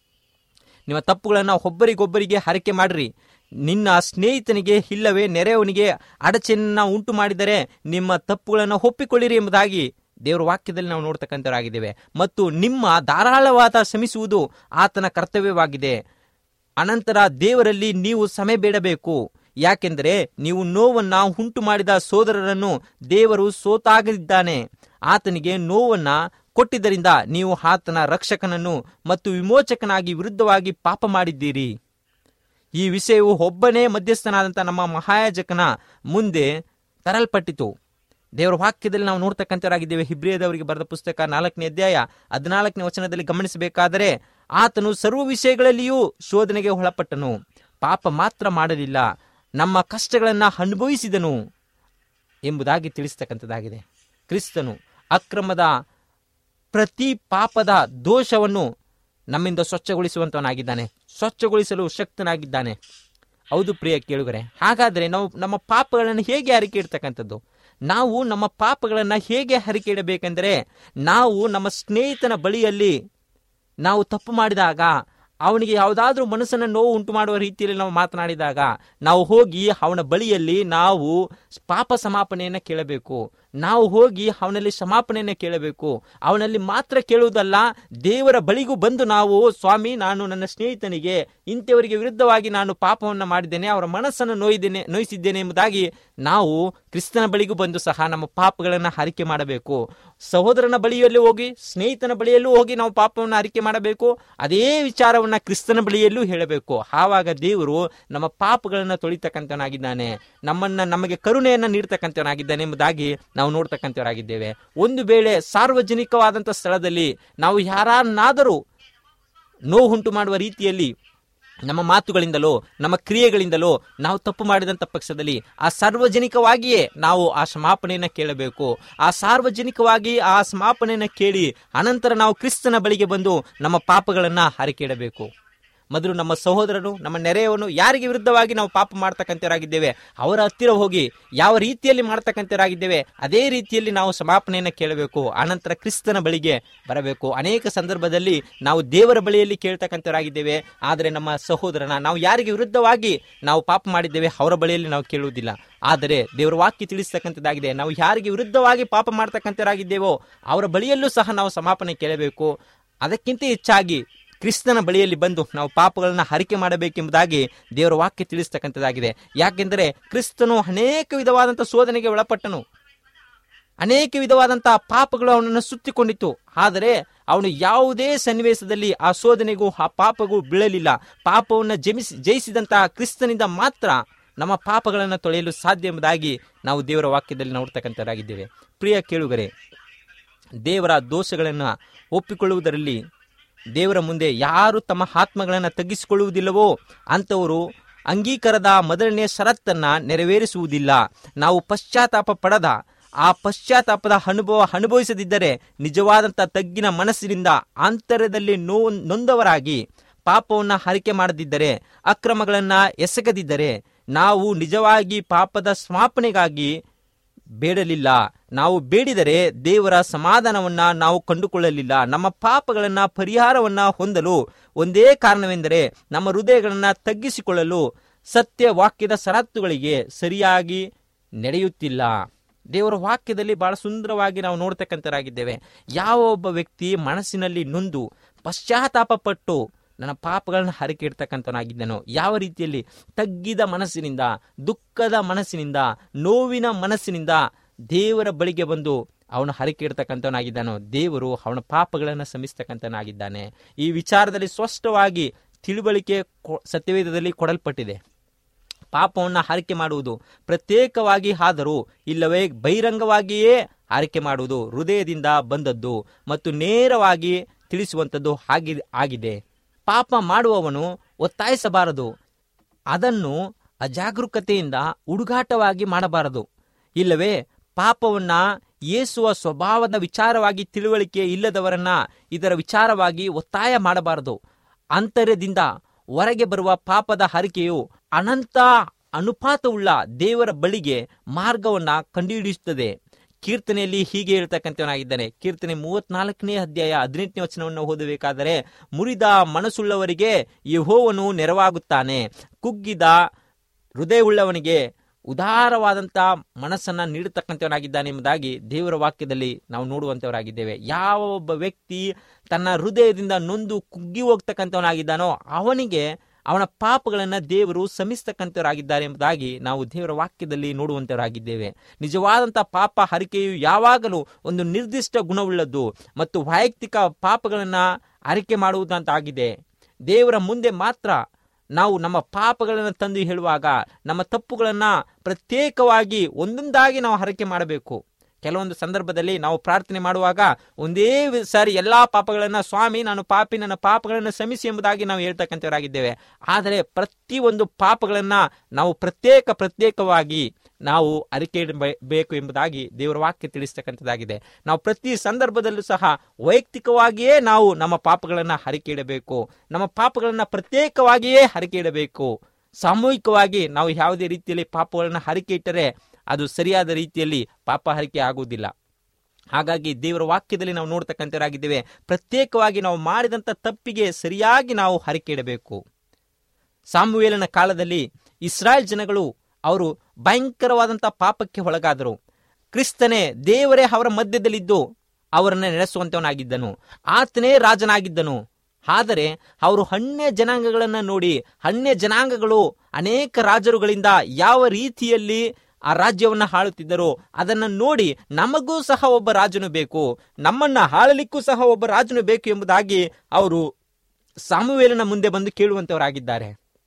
ನಿಮ್ಮ ತಪ್ಪುಗಳನ್ನು ಒಬ್ಬರಿಗೊಬ್ಬರಿಗೆ ಹರಕೆ ಮಾಡಿರಿ ನಿನ್ನ ಸ್ನೇಹಿತನಿಗೆ ಇಲ್ಲವೇ ನೆರೆಯವನಿಗೆ ಅಡಚಣೆಯನ್ನು ಉಂಟು ಮಾಡಿದರೆ ನಿಮ್ಮ ತಪ್ಪುಗಳನ್ನು ಒಪ್ಪಿಕೊಳ್ಳಿರಿ ಎಂಬುದಾಗಿ ದೇವರ ವಾಕ್ಯದಲ್ಲಿ ನಾವು ನೋಡ್ತಕ್ಕಂಥವರಾಗಿದ್ದೇವೆ ಮತ್ತು ನಿಮ್ಮ ಧಾರಾಳವಾದ ಶ್ರಮಿಸುವುದು ಆತನ ಕರ್ತವ್ಯವಾಗಿದೆ ಅನಂತರ ದೇವರಲ್ಲಿ ನೀವು ಸಮಯ ಬೇಡಬೇಕು ಯಾಕೆಂದರೆ ನೀವು ನೋವನ್ನ ಉಂಟು ಮಾಡಿದ ಸೋದರರನ್ನು ದೇವರು ಸೋತಾಗಲಿದ್ದಾನೆ ಆತನಿಗೆ ನೋವನ್ನ ಕೊಟ್ಟಿದ್ದರಿಂದ ನೀವು ಆತನ ರಕ್ಷಕನನ್ನು ಮತ್ತು ವಿಮೋಚಕನಾಗಿ ವಿರುದ್ಧವಾಗಿ ಪಾಪ ಮಾಡಿದ್ದೀರಿ ಈ ವಿಷಯವು ಒಬ್ಬನೇ ಮಧ್ಯಸ್ಥನಾದಂಥ ನಮ್ಮ ಮಹಾಯಾಜಕನ ಮುಂದೆ ತರಲ್ಪಟ್ಟಿತು ದೇವರ ವಾಕ್ಯದಲ್ಲಿ ನಾವು ನೋಡ್ತಕ್ಕಂಥವರಾಗಿದ್ದೇವೆ ಹಿಬ್ರಿಯದವರಿಗೆ ಬರೆದ ಪುಸ್ತಕ ನಾಲ್ಕನೇ ಅಧ್ಯಾಯ ಹದಿನಾಲ್ಕನೇ ವಚನದಲ್ಲಿ ಗಮನಿಸಬೇಕಾದರೆ ಆತನು ಸರ್ವ ವಿಷಯಗಳಲ್ಲಿಯೂ ಶೋಧನೆಗೆ ಒಳಪಟ್ಟನು ಪಾಪ ಮಾತ್ರ ಮಾಡಲಿಲ್ಲ ನಮ್ಮ ಕಷ್ಟಗಳನ್ನು ಅನುಭವಿಸಿದನು ಎಂಬುದಾಗಿ ತಿಳಿಸ್ತಕ್ಕಂಥದ್ದಾಗಿದೆ ಕ್ರಿಸ್ತನು ಅಕ್ರಮದ ಪ್ರತಿ ಪಾಪದ ದೋಷವನ್ನು ನಮ್ಮಿಂದ ಸ್ವಚ್ಛಗೊಳಿಸುವಂತವನಾಗಿದ್ದಾನೆ ಸ್ವಚ್ಛಗೊಳಿಸಲು ಶಕ್ತನಾಗಿದ್ದಾನೆ ಹೌದು ಪ್ರಿಯ ಕೇಳುಗರೆ ಹಾಗಾದರೆ ನಾವು ನಮ್ಮ ಪಾಪಗಳನ್ನು ಹೇಗೆ ಹರಿಕೆ ಇಡ್ತಕ್ಕಂಥದ್ದು ನಾವು ನಮ್ಮ ಪಾಪಗಳನ್ನು ಹೇಗೆ ಹರಿಕೆ ಇಡಬೇಕೆಂದರೆ ನಾವು ನಮ್ಮ ಸ್ನೇಹಿತನ ಬಳಿಯಲ್ಲಿ ನಾವು ತಪ್ಪು ಮಾಡಿದಾಗ ಅವನಿಗೆ ಯಾವುದಾದ್ರೂ ಮನಸ್ಸನ್ನು ನೋವು ಉಂಟು ಮಾಡುವ ರೀತಿಯಲ್ಲಿ ನಾವು ಮಾತನಾಡಿದಾಗ ನಾವು ಹೋಗಿ ಅವನ ಬಳಿಯಲ್ಲಿ ನಾವು ಪಾಪ ಸಮಾಪನೆಯನ್ನು ಕೇಳಬೇಕು ನಾವು ಹೋಗಿ ಅವನಲ್ಲಿ ಕ್ಷಮಾಪಣೆಯನ್ನು ಕೇಳಬೇಕು ಅವನಲ್ಲಿ ಮಾತ್ರ ಕೇಳುವುದಲ್ಲ ದೇವರ ಬಳಿಗೂ ಬಂದು ನಾವು ಸ್ವಾಮಿ ನಾನು ನನ್ನ ಸ್ನೇಹಿತನಿಗೆ ಇಂಥವರಿಗೆ ವಿರುದ್ಧವಾಗಿ ನಾನು ಪಾಪವನ್ನು ಮಾಡಿದ್ದೇನೆ ಅವರ ಮನಸ್ಸನ್ನು ನೋಯಿದ್ದೇನೆ ನೋಯಿಸಿದ್ದೇನೆ ಎಂಬುದಾಗಿ ನಾವು ಕ್ರಿಸ್ತನ ಬಳಿಗೂ ಬಂದು ಸಹ ನಮ್ಮ ಪಾಪಗಳನ್ನು ಹರಿಕೆ ಮಾಡಬೇಕು ಸಹೋದರನ ಬಳಿಯಲ್ಲಿ ಹೋಗಿ ಸ್ನೇಹಿತನ ಬಳಿಯಲ್ಲೂ ಹೋಗಿ ನಾವು ಪಾಪವನ್ನು ಹರಿಕೆ ಮಾಡಬೇಕು ಅದೇ ವಿಚಾರವನ್ನ ಕ್ರಿಸ್ತನ ಬಳಿಯಲ್ಲೂ ಹೇಳಬೇಕು ಆವಾಗ ದೇವರು ನಮ್ಮ ಪಾಪಗಳನ್ನು ತೊಳಿತಕ್ಕಂಥವನಾಗಿದ್ದಾನೆ ನಮ್ಮನ್ನ ನಮಗೆ ಕರುಣೆಯನ್ನು ನೀಡ್ತಕ್ಕಂಥವನಾಗಿದ್ದಾನೆ ಎಂಬುದಾಗಿ ನಾವು ನೋಡ್ತಕ್ಕಂಥವರಾಗಿದ್ದೇವೆ ಒಂದು ವೇಳೆ ಸಾರ್ವಜನಿಕವಾದಂಥ ಸ್ಥಳದಲ್ಲಿ ನಾವು ಯಾರನ್ನಾದರೂ ನೋವುಂಟು ಮಾಡುವ ರೀತಿಯಲ್ಲಿ ನಮ್ಮ ಮಾತುಗಳಿಂದಲೋ ನಮ್ಮ ಕ್ರಿಯೆಗಳಿಂದಲೋ ನಾವು ತಪ್ಪು ಮಾಡಿದಂಥ ಪಕ್ಷದಲ್ಲಿ ಆ ಸಾರ್ವಜನಿಕವಾಗಿಯೇ ನಾವು ಆ ಕ್ಷಮಾಪಣೆಯನ್ನು ಕೇಳಬೇಕು ಆ ಸಾರ್ವಜನಿಕವಾಗಿ ಆ ಕ್ಷಮಾಪಣೆಯನ್ನು ಕೇಳಿ ಅನಂತರ ನಾವು ಕ್ರಿಸ್ತನ ಬಳಿಗೆ ಬಂದು ನಮ್ಮ ಪಾಪಗಳನ್ನು ಹರಿಕೆಡಬೇಕು ಮೊದಲು ನಮ್ಮ ಸಹೋದರನು ನಮ್ಮ ನೆರೆಯವನು ಯಾರಿಗೆ ವಿರುದ್ಧವಾಗಿ ನಾವು ಪಾಪ ಮಾಡ್ತಕ್ಕಂಥವರಾಗಿದ್ದೇವೆ ಅವರ ಹತ್ತಿರ ಹೋಗಿ ಯಾವ ರೀತಿಯಲ್ಲಿ ಮಾಡ್ತಕ್ಕಂಥವರಾಗಿದ್ದೇವೆ ಅದೇ ರೀತಿಯಲ್ಲಿ ನಾವು ಸಮಾಪನೆಯನ್ನು ಕೇಳಬೇಕು ಆನಂತರ ಕ್ರಿಸ್ತನ ಬಳಿಗೆ ಬರಬೇಕು ಅನೇಕ ಸಂದರ್ಭದಲ್ಲಿ ನಾವು ದೇವರ ಬಳಿಯಲ್ಲಿ ಕೇಳ್ತಕ್ಕಂಥವರಾಗಿದ್ದೇವೆ ಆದರೆ ನಮ್ಮ ಸಹೋದರನ ನಾವು ಯಾರಿಗೆ ವಿರುದ್ಧವಾಗಿ ನಾವು ಪಾಪ ಮಾಡಿದ್ದೇವೆ ಅವರ ಬಳಿಯಲ್ಲಿ ನಾವು ಕೇಳುವುದಿಲ್ಲ ಆದರೆ ದೇವರ ವಾಕ್ಯ ತಿಳಿಸ್ತಕ್ಕಂಥದ್ದಾಗಿದೆ ನಾವು ಯಾರಿಗೆ ವಿರುದ್ಧವಾಗಿ ಪಾಪ ಮಾಡ್ತಕ್ಕಂಥವರಾಗಿದ್ದೇವೋ ಅವರ ಬಳಿಯಲ್ಲೂ ಸಹ ನಾವು ಸಮಾಪನೆ ಕೇಳಬೇಕು ಅದಕ್ಕಿಂತ ಹೆಚ್ಚಾಗಿ ಕ್ರಿಸ್ತನ ಬಳಿಯಲ್ಲಿ ಬಂದು ನಾವು ಪಾಪಗಳನ್ನು ಹರಿಕೆ ಮಾಡಬೇಕೆಂಬುದಾಗಿ ದೇವರ ವಾಕ್ಯ ತಿಳಿಸ್ತಕ್ಕಂಥದ್ದಾಗಿದೆ ಯಾಕೆಂದರೆ ಕ್ರಿಸ್ತನು ಅನೇಕ ವಿಧವಾದಂಥ ಶೋಧನೆಗೆ ಒಳಪಟ್ಟನು ಅನೇಕ ವಿಧವಾದಂತಹ ಪಾಪಗಳು ಅವನನ್ನು ಸುತ್ತಿಕೊಂಡಿತ್ತು ಆದರೆ ಅವನು ಯಾವುದೇ ಸನ್ನಿವೇಶದಲ್ಲಿ ಆ ಶೋಧನೆಗೂ ಆ ಪಾಪಗೂ ಬೀಳಲಿಲ್ಲ ಪಾಪವನ್ನು ಜಮಿಸಿ ಜಯಿಸಿದಂತಹ ಕ್ರಿಸ್ತನಿಂದ ಮಾತ್ರ ನಮ್ಮ ಪಾಪಗಳನ್ನು ತೊಳೆಯಲು ಸಾಧ್ಯ ಎಂಬುದಾಗಿ ನಾವು ದೇವರ ವಾಕ್ಯದಲ್ಲಿ ನೋಡ್ತಕ್ಕಂಥವರಾಗಿದ್ದೇವೆ ಪ್ರಿಯ ಕೇಳುಗರೆ ದೇವರ ದೋಷಗಳನ್ನು ಒಪ್ಪಿಕೊಳ್ಳುವುದರಲ್ಲಿ ದೇವರ ಮುಂದೆ ಯಾರು ತಮ್ಮ ಆತ್ಮಗಳನ್ನು ತಗ್ಗಿಸಿಕೊಳ್ಳುವುದಿಲ್ಲವೋ ಅಂಥವರು ಅಂಗೀಕಾರದ ಮೊದಲನೆಯ ಷರತ್ತನ್ನ ನೆರವೇರಿಸುವುದಿಲ್ಲ ನಾವು ಪಶ್ಚಾತ್ತಾಪ ಪಡದ ಆ ಪಶ್ಚಾತ್ತಾಪದ ಅನುಭವ ಅನುಭವಿಸದಿದ್ದರೆ ನಿಜವಾದಂಥ ತಗ್ಗಿನ ಮನಸ್ಸಿನಿಂದ ಆಂತರ್ಯದಲ್ಲಿ ನೋ ನೊಂದವರಾಗಿ ಪಾಪವನ್ನು ಹರಿಕೆ ಮಾಡದಿದ್ದರೆ ಅಕ್ರಮಗಳನ್ನು ಎಸಗದಿದ್ದರೆ ನಾವು ನಿಜವಾಗಿ ಪಾಪದ ಸ್ಮಾಪನೆಗಾಗಿ ಬೇಡಲಿಲ್ಲ ನಾವು ಬೇಡಿದರೆ ದೇವರ ಸಮಾಧಾನವನ್ನ ನಾವು ಕಂಡುಕೊಳ್ಳಲಿಲ್ಲ ನಮ್ಮ ಪಾಪಗಳನ್ನ ಪರಿಹಾರವನ್ನ ಹೊಂದಲು ಒಂದೇ ಕಾರಣವೆಂದರೆ ನಮ್ಮ ಹೃದಯಗಳನ್ನ ತಗ್ಗಿಸಿಕೊಳ್ಳಲು ಸತ್ಯ ವಾಕ್ಯದ ಷರತ್ತುಗಳಿಗೆ ಸರಿಯಾಗಿ ನಡೆಯುತ್ತಿಲ್ಲ ದೇವರ ವಾಕ್ಯದಲ್ಲಿ ಬಹಳ ಸುಂದರವಾಗಿ ನಾವು ನೋಡ್ತಕ್ಕಂಥರಾಗಿದ್ದೇವೆ ಯಾವ ಒಬ್ಬ ವ್ಯಕ್ತಿ ಮನಸ್ಸಿನಲ್ಲಿ ನೊಂದು ಪಶ್ಚಾತ್ತಾಪ ಪಟ್ಟು ನನ್ನ ಪಾಪಗಳನ್ನು ಹರಕೆ ಇಡ್ತಕ್ಕಂಥವನಾಗಿದ್ದನೋ ಯಾವ ರೀತಿಯಲ್ಲಿ ತಗ್ಗಿದ ಮನಸ್ಸಿನಿಂದ ದುಃಖದ ಮನಸ್ಸಿನಿಂದ ನೋವಿನ ಮನಸ್ಸಿನಿಂದ ದೇವರ ಬಳಿಗೆ ಬಂದು ಅವನು ಹರಕೆ ಇಡ್ತಕ್ಕಂಥವನಾಗಿದ್ದಾನೋ ದೇವರು ಅವನ ಪಾಪಗಳನ್ನು ಶ್ರಮಿಸ್ತಕ್ಕಂಥವನಾಗಿದ್ದಾನೆ ಈ ವಿಚಾರದಲ್ಲಿ ಸ್ಪಷ್ಟವಾಗಿ ತಿಳುವಳಿಕೆ ಕೊ- ಸತ್ಯವೇದದಲ್ಲಿ ಕೊಡಲ್ಪಟ್ಟಿದೆ ಪಾಪವನ್ನು ಹಾರಿಕೆ ಮಾಡುವುದು ಪ್ರತ್ಯೇಕವಾಗಿ ಆದರೂ ಇಲ್ಲವೇ ಬಹಿರಂಗವಾಗಿಯೇ ಆರೈಕೆ ಮಾಡುವುದು ಹೃದಯದಿಂದ ಬಂದದ್ದು ಮತ್ತು ನೇರವಾಗಿ ತಿಳಿಸುವಂಥದ್ದು ಆಗಿ ಆಗಿದೆ ಪಾಪ ಮಾಡುವವನು ಒತ್ತಾಯಿಸಬಾರದು ಅದನ್ನು ಅಜಾಗರೂಕತೆಯಿಂದ ಹುಡುಗಾಟವಾಗಿ ಮಾಡಬಾರದು ಇಲ್ಲವೇ ಪಾಪವನ್ನ ಏಸುವ ಸ್ವಭಾವದ ವಿಚಾರವಾಗಿ ತಿಳುವಳಿಕೆ ಇಲ್ಲದವರನ್ನ ಇದರ ವಿಚಾರವಾಗಿ ಒತ್ತಾಯ ಮಾಡಬಾರದು ಅಂತರ್ಯದಿಂದ ಹೊರಗೆ ಬರುವ ಪಾಪದ ಹರಿಕೆಯು ಅನಂತ ಅನುಪಾತವುಳ್ಳ ದೇವರ ಬಳಿಗೆ ಮಾರ್ಗವನ್ನ ಕಂಡುಹಿಡಿಯುತ್ತದೆ ಕೀರ್ತನೆಯಲ್ಲಿ ಹೀಗೆ ಹೇಳ್ತಕ್ಕಂಥವನಾಗಿದ್ದಾನೆ ಕೀರ್ತನೆ ಮೂವತ್ನಾಲ್ಕನೇ ಅಧ್ಯಾಯ ಹದಿನೆಂಟನೇ ವಚನವನ್ನು ಓದಬೇಕಾದರೆ ಮುರಿದ ಮನಸ್ಸುಳ್ಳವರಿಗೆ ಯಹೋವನು ನೆರವಾಗುತ್ತಾನೆ ಕುಗ್ಗಿದ ಹೃದಯವುಳ್ಳವನಿಗೆ ಉದಾರವಾದಂಥ ಮನಸ್ಸನ್ನ ನೀಡತಕ್ಕಂಥವನಾಗಿದ್ದಾನೆ ಎಂಬುದಾಗಿ ದೇವರ ವಾಕ್ಯದಲ್ಲಿ ನಾವು ನೋಡುವಂಥವರಾಗಿದ್ದೇವೆ ಯಾವ ಒಬ್ಬ ವ್ಯಕ್ತಿ ತನ್ನ ಹೃದಯದಿಂದ ನೊಂದು ಕುಗ್ಗಿ ಹೋಗ್ತಕ್ಕಂಥವನಾಗಿದ್ದಾನೋ ಅವನಿಗೆ ಅವನ ಪಾಪಗಳನ್ನು ದೇವರು ಸಮಿಸ್ತಕ್ಕಂಥವರಾಗಿದ್ದಾರೆ ಎಂಬುದಾಗಿ ನಾವು ದೇವರ ವಾಕ್ಯದಲ್ಲಿ ನೋಡುವಂಥವರಾಗಿದ್ದೇವೆ ನಿಜವಾದಂಥ ಪಾಪ ಹರಿಕೆಯು ಯಾವಾಗಲೂ ಒಂದು ನಿರ್ದಿಷ್ಟ ಗುಣವುಳ್ಳದ್ದು ಮತ್ತು ವೈಯಕ್ತಿಕ ಪಾಪಗಳನ್ನು ಅರಿಕೆ ಮಾಡುವುದಂತಾಗಿದೆ ದೇವರ ಮುಂದೆ ಮಾತ್ರ ನಾವು ನಮ್ಮ ಪಾಪಗಳನ್ನು ತಂದು ಹೇಳುವಾಗ ನಮ್ಮ ತಪ್ಪುಗಳನ್ನು ಪ್ರತ್ಯೇಕವಾಗಿ ಒಂದೊಂದಾಗಿ ನಾವು ಹರಕೆ ಮಾಡಬೇಕು ಕೆಲವೊಂದು ಸಂದರ್ಭದಲ್ಲಿ ನಾವು ಪ್ರಾರ್ಥನೆ ಮಾಡುವಾಗ ಒಂದೇ ವಿ- ಸಾರಿ ಎಲ್ಲಾ ಪಾಪಗಳನ್ನ ಸ್ವಾಮಿ ನಾನು ಪಾಪಿ ನನ್ನ ಪಾಪಗಳನ್ನು ಶ್ರಮಿಸಿ ಎಂಬುದಾಗಿ ನಾವು ಹೇಳ್ತಕ್ಕಂಥವರಾಗಿದ್ದೇವೆ ಆದರೆ ಪ್ರತಿ ಒಂದು ಪಾಪಗಳನ್ನ ನಾವು ಪ್ರತ್ಯೇಕ ಪ್ರತ್ಯೇಕವಾಗಿ ನಾವು ಅರಿಕೆ ಬೇಕು ಎಂಬುದಾಗಿ ದೇವರ ವಾಕ್ಯ ತಿಳಿಸ್ತಕ್ಕಂಥದ್ದಾಗಿದೆ ನಾವು ಪ್ರತಿ ಸಂದರ್ಭದಲ್ಲೂ ಸಹ ವೈಯಕ್ತಿಕವಾಗಿಯೇ ನಾವು ನಮ್ಮ ಪಾಪಗಳನ್ನು ಹರಿಕೆ ಇಡಬೇಕು ನಮ್ಮ ಪಾಪಗಳನ್ನು ಪ್ರತ್ಯೇಕವಾಗಿಯೇ ಹರಿಕೆ ಇಡಬೇಕು ಸಾಮೂಹಿಕವಾಗಿ ನಾವು ಯಾವುದೇ ರೀತಿಯಲ್ಲಿ ಪಾಪಗಳನ್ನು ಹರಿಕೆ ಇಟ್ಟರೆ ಅದು ಸರಿಯಾದ ರೀತಿಯಲ್ಲಿ ಪಾಪ ಹರಿಕೆ ಆಗುವುದಿಲ್ಲ ಹಾಗಾಗಿ ದೇವರ ವಾಕ್ಯದಲ್ಲಿ ನಾವು ನೋಡ್ತಕ್ಕಂಥವರಾಗಿದ್ದೇವೆ ಪ್ರತ್ಯೇಕವಾಗಿ ನಾವು ಮಾಡಿದಂಥ ತಪ್ಪಿಗೆ ಸರಿಯಾಗಿ ನಾವು ಹರಿಕೆ ಇಡಬೇಕು ಸಾಮುವೇಲನ ಕಾಲದಲ್ಲಿ ಇಸ್ರಾಯೇಲ್ ಜನಗಳು ಅವರು ಭಯಂಕರವಾದಂಥ ಪಾಪಕ್ಕೆ ಒಳಗಾದರು ಕ್ರಿಸ್ತನೇ ದೇವರೇ ಅವರ ಮಧ್ಯದಲ್ಲಿದ್ದು ಅವರನ್ನು ನಡೆಸುವಂತವನಾಗಿದ್ದನು ಆತನೇ ರಾಜನಾಗಿದ್ದನು ಆದರೆ ಅವರು ಅನ್ಯ ಜನಾಂಗಗಳನ್ನು ನೋಡಿ ಅನ್ಯ ಜನಾಂಗಗಳು ಅನೇಕ ರಾಜರುಗಳಿಂದ ಯಾವ ರೀತಿಯಲ್ಲಿ ಆ ರಾಜ್ಯವನ್ನು ಆಳುತ್ತಿದ್ದರೋ ಅದನ್ನು ನೋಡಿ ನಮಗೂ ಸಹ ಒಬ್ಬ ರಾಜನು ಬೇಕು ನಮ್ಮನ್ನ ಆಳಲಿಕ್ಕೂ ಸಹ ಒಬ್ಬ ರಾಜನು ಬೇಕು ಎಂಬುದಾಗಿ ಅವರು ಸಾಮುವೇಲನ ಮುಂದೆ ಬಂದು ಕೇಳುವಂತವರಾಗಿದ್ದಾರೆ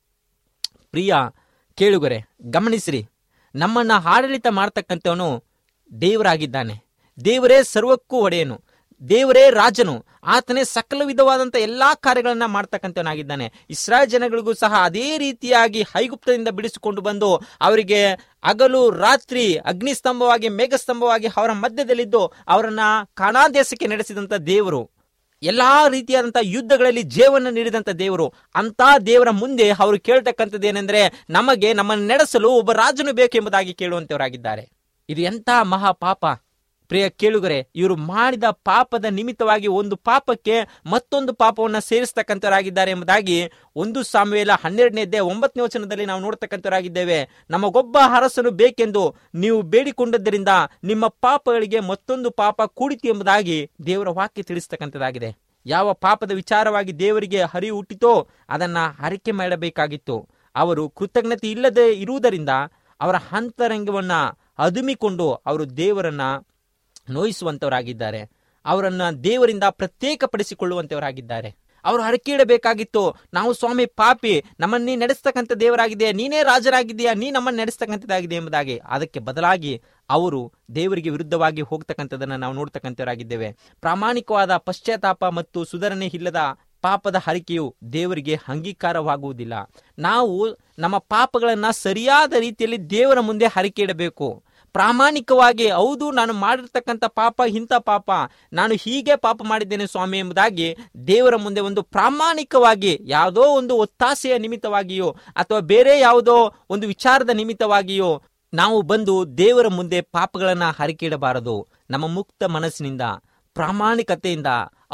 ಪ್ರಿಯ ಕೇಳುಗರೆ ಗಮನಿಸಿರಿ ನಮ್ಮನ್ನ ಆಡಳಿತ ಮಾಡ್ತಕ್ಕಂಥವನು ದೇವರಾಗಿದ್ದಾನೆ ದೇವರೇ ಸರ್ವಕ್ಕೂ ಒಡೆಯನು ದೇವರೇ ರಾಜನು ಆತನೇ ಸಕಲ ವಿಧವಾದಂಥ ಎಲ್ಲಾ ಕಾರ್ಯಗಳನ್ನ ಮಾಡ್ತಕ್ಕಂಥವನಾಗಿದ್ದಾನೆ ಇಸ್ರಾಯೇಲ್ ಜನಗಳಿಗೂ ಸಹ ಅದೇ ರೀತಿಯಾಗಿ ಹೈಗುಪ್ತದಿಂದ ಬಿಡಿಸಿಕೊಂಡು ಬಂದು ಅವರಿಗೆ ಹಗಲು ರಾತ್ರಿ ಅಗ್ನಿಸ್ತಂಭವಾಗಿ ಮೇಘಸ್ತಂಭವಾಗಿ ಅವರ ಮಧ್ಯದಲ್ಲಿದ್ದು ಅವರನ್ನ ಕಾಣಾ ದೇಶಕ್ಕೆ ನಡೆಸಿದಂಥ ದೇವರು ಎಲ್ಲಾ ರೀತಿಯಾದಂತಹ ಯುದ್ಧಗಳಲ್ಲಿ ಜೇವನ್ನು ನೀಡಿದಂತ ದೇವರು ಅಂತ ದೇವರ ಮುಂದೆ ಅವರು ಕೇಳ್ತಕ್ಕಂಥದ್ದು ಏನೆಂದ್ರೆ ನಮಗೆ ನಮ್ಮನ್ನು ನಡೆಸಲು ಒಬ್ಬ ರಾಜನು ಬೇಕೆಂಬುದಾಗಿ ಕೇಳುವಂತವರಾಗಿದ್ದಾರೆ ಇದು ಎಂಥ ಮಹಾ ಪಾಪ ಪ್ರಿಯ ಕೇಳುಗರೆ ಇವರು ಮಾಡಿದ ಪಾಪದ ನಿಮಿತ್ತವಾಗಿ ಒಂದು ಪಾಪಕ್ಕೆ ಮತ್ತೊಂದು ಪಾಪವನ್ನು ಸೇರಿಸ್ತಕ್ಕಂಥವರಾಗಿದ್ದಾರೆ ಎಂಬುದಾಗಿ ಒಂದು ಸಾಮುವೇಲ ಹನ್ನೆರಡನೇ ಒಂಬತ್ತನೇ ವಚನದಲ್ಲಿ ನಾವು ನೋಡ್ತಕ್ಕಂಥವರಾಗಿದ್ದೇವೆ ನಮಗೊಬ್ಬ ಅರಸನು ಬೇಕೆಂದು ನೀವು ಬೇಡಿಕೊಂಡದ್ದರಿಂದ ನಿಮ್ಮ ಪಾಪಗಳಿಗೆ ಮತ್ತೊಂದು ಪಾಪ ಕೂಡಿತು ಎಂಬುದಾಗಿ ದೇವರ ವಾಕ್ಯ ತಿಳಿಸ್ತಕ್ಕಂಥದ್ದಾಗಿದೆ ಯಾವ ಪಾಪದ ವಿಚಾರವಾಗಿ ದೇವರಿಗೆ ಹರಿವು ಹುಟ್ಟಿತೋ ಅದನ್ನ ಹರಿಕೆ ಮಾಡಬೇಕಾಗಿತ್ತು ಅವರು ಕೃತಜ್ಞತೆ ಇಲ್ಲದೆ ಇರುವುದರಿಂದ ಅವರ ಅಂತರಂಗವನ್ನ ಅದುಮಿಕೊಂಡು ಅವರು ದೇವರನ್ನ ನೋಯಿಸುವಂತವರಾಗಿದ್ದಾರೆ ಅವರನ್ನ ದೇವರಿಂದ ಪ್ರತ್ಯೇಕಪಡಿಸಿಕೊಳ್ಳುವಂತವರಾಗಿದ್ದಾರೆ ಅವರು ಹರಕೆ ಇಡಬೇಕಾಗಿತ್ತು ನಾವು ಸ್ವಾಮಿ ಪಾಪಿ ನಮ್ಮನ್ನೇ ನಡೆಸ್ತಕ್ಕಂಥ ದೇವರಾಗಿದೆ ನೀನೇ ರಾಜರಾಗಿದೆಯಾ ನೀ ನಮ್ಮನ್ನು ನಡೆಸ್ತಕ್ಕಂಥದ್ದಾಗಿದೆ ಎಂಬುದಾಗಿ ಅದಕ್ಕೆ ಬದಲಾಗಿ ಅವರು ದೇವರಿಗೆ ವಿರುದ್ಧವಾಗಿ ಹೋಗ್ತಕ್ಕಂಥದ್ದನ್ನು ನಾವು ನೋಡ್ತಕ್ಕಂಥವರಾಗಿದ್ದೇವೆ ಪ್ರಾಮಾಣಿಕವಾದ ಪಶ್ಚಾತ್ತಾಪ ಮತ್ತು ಸುಧಾರಣೆ ಇಲ್ಲದ ಪಾಪದ ಹರಿಕೆಯು ದೇವರಿಗೆ ಅಂಗೀಕಾರವಾಗುವುದಿಲ್ಲ ನಾವು ನಮ್ಮ ಪಾಪಗಳನ್ನ ಸರಿಯಾದ ರೀತಿಯಲ್ಲಿ ದೇವರ ಮುಂದೆ ಹರಿಕೆ ಇಡಬೇಕು ಪ್ರಾಮಾಣಿಕವಾಗಿ ಹೌದು ನಾನು ಮಾಡಿರ್ತಕ್ಕಂಥ ಪಾಪ ಇಂಥ ಪಾಪ ನಾನು ಹೀಗೆ ಪಾಪ ಮಾಡಿದ್ದೇನೆ ಸ್ವಾಮಿ ಎಂಬುದಾಗಿ ದೇವರ ಮುಂದೆ ಒಂದು ಪ್ರಾಮಾಣಿಕವಾಗಿ ಯಾವುದೋ ಒಂದು ಒತ್ತಾಸೆಯ ನಿಮಿತ್ತವಾಗಿಯೋ ಅಥವಾ ಬೇರೆ ಯಾವುದೋ ಒಂದು ವಿಚಾರದ ನಿಮಿತ್ತವಾಗಿಯೋ ನಾವು ಬಂದು ದೇವರ ಮುಂದೆ ಪಾಪಗಳನ್ನ ಹರಿಕೆ ಇಡಬಾರದು ನಮ್ಮ ಮುಕ್ತ ಮನಸ್ಸಿನಿಂದ ಪ್ರಾಮಾಣಿಕತೆಯಿಂದ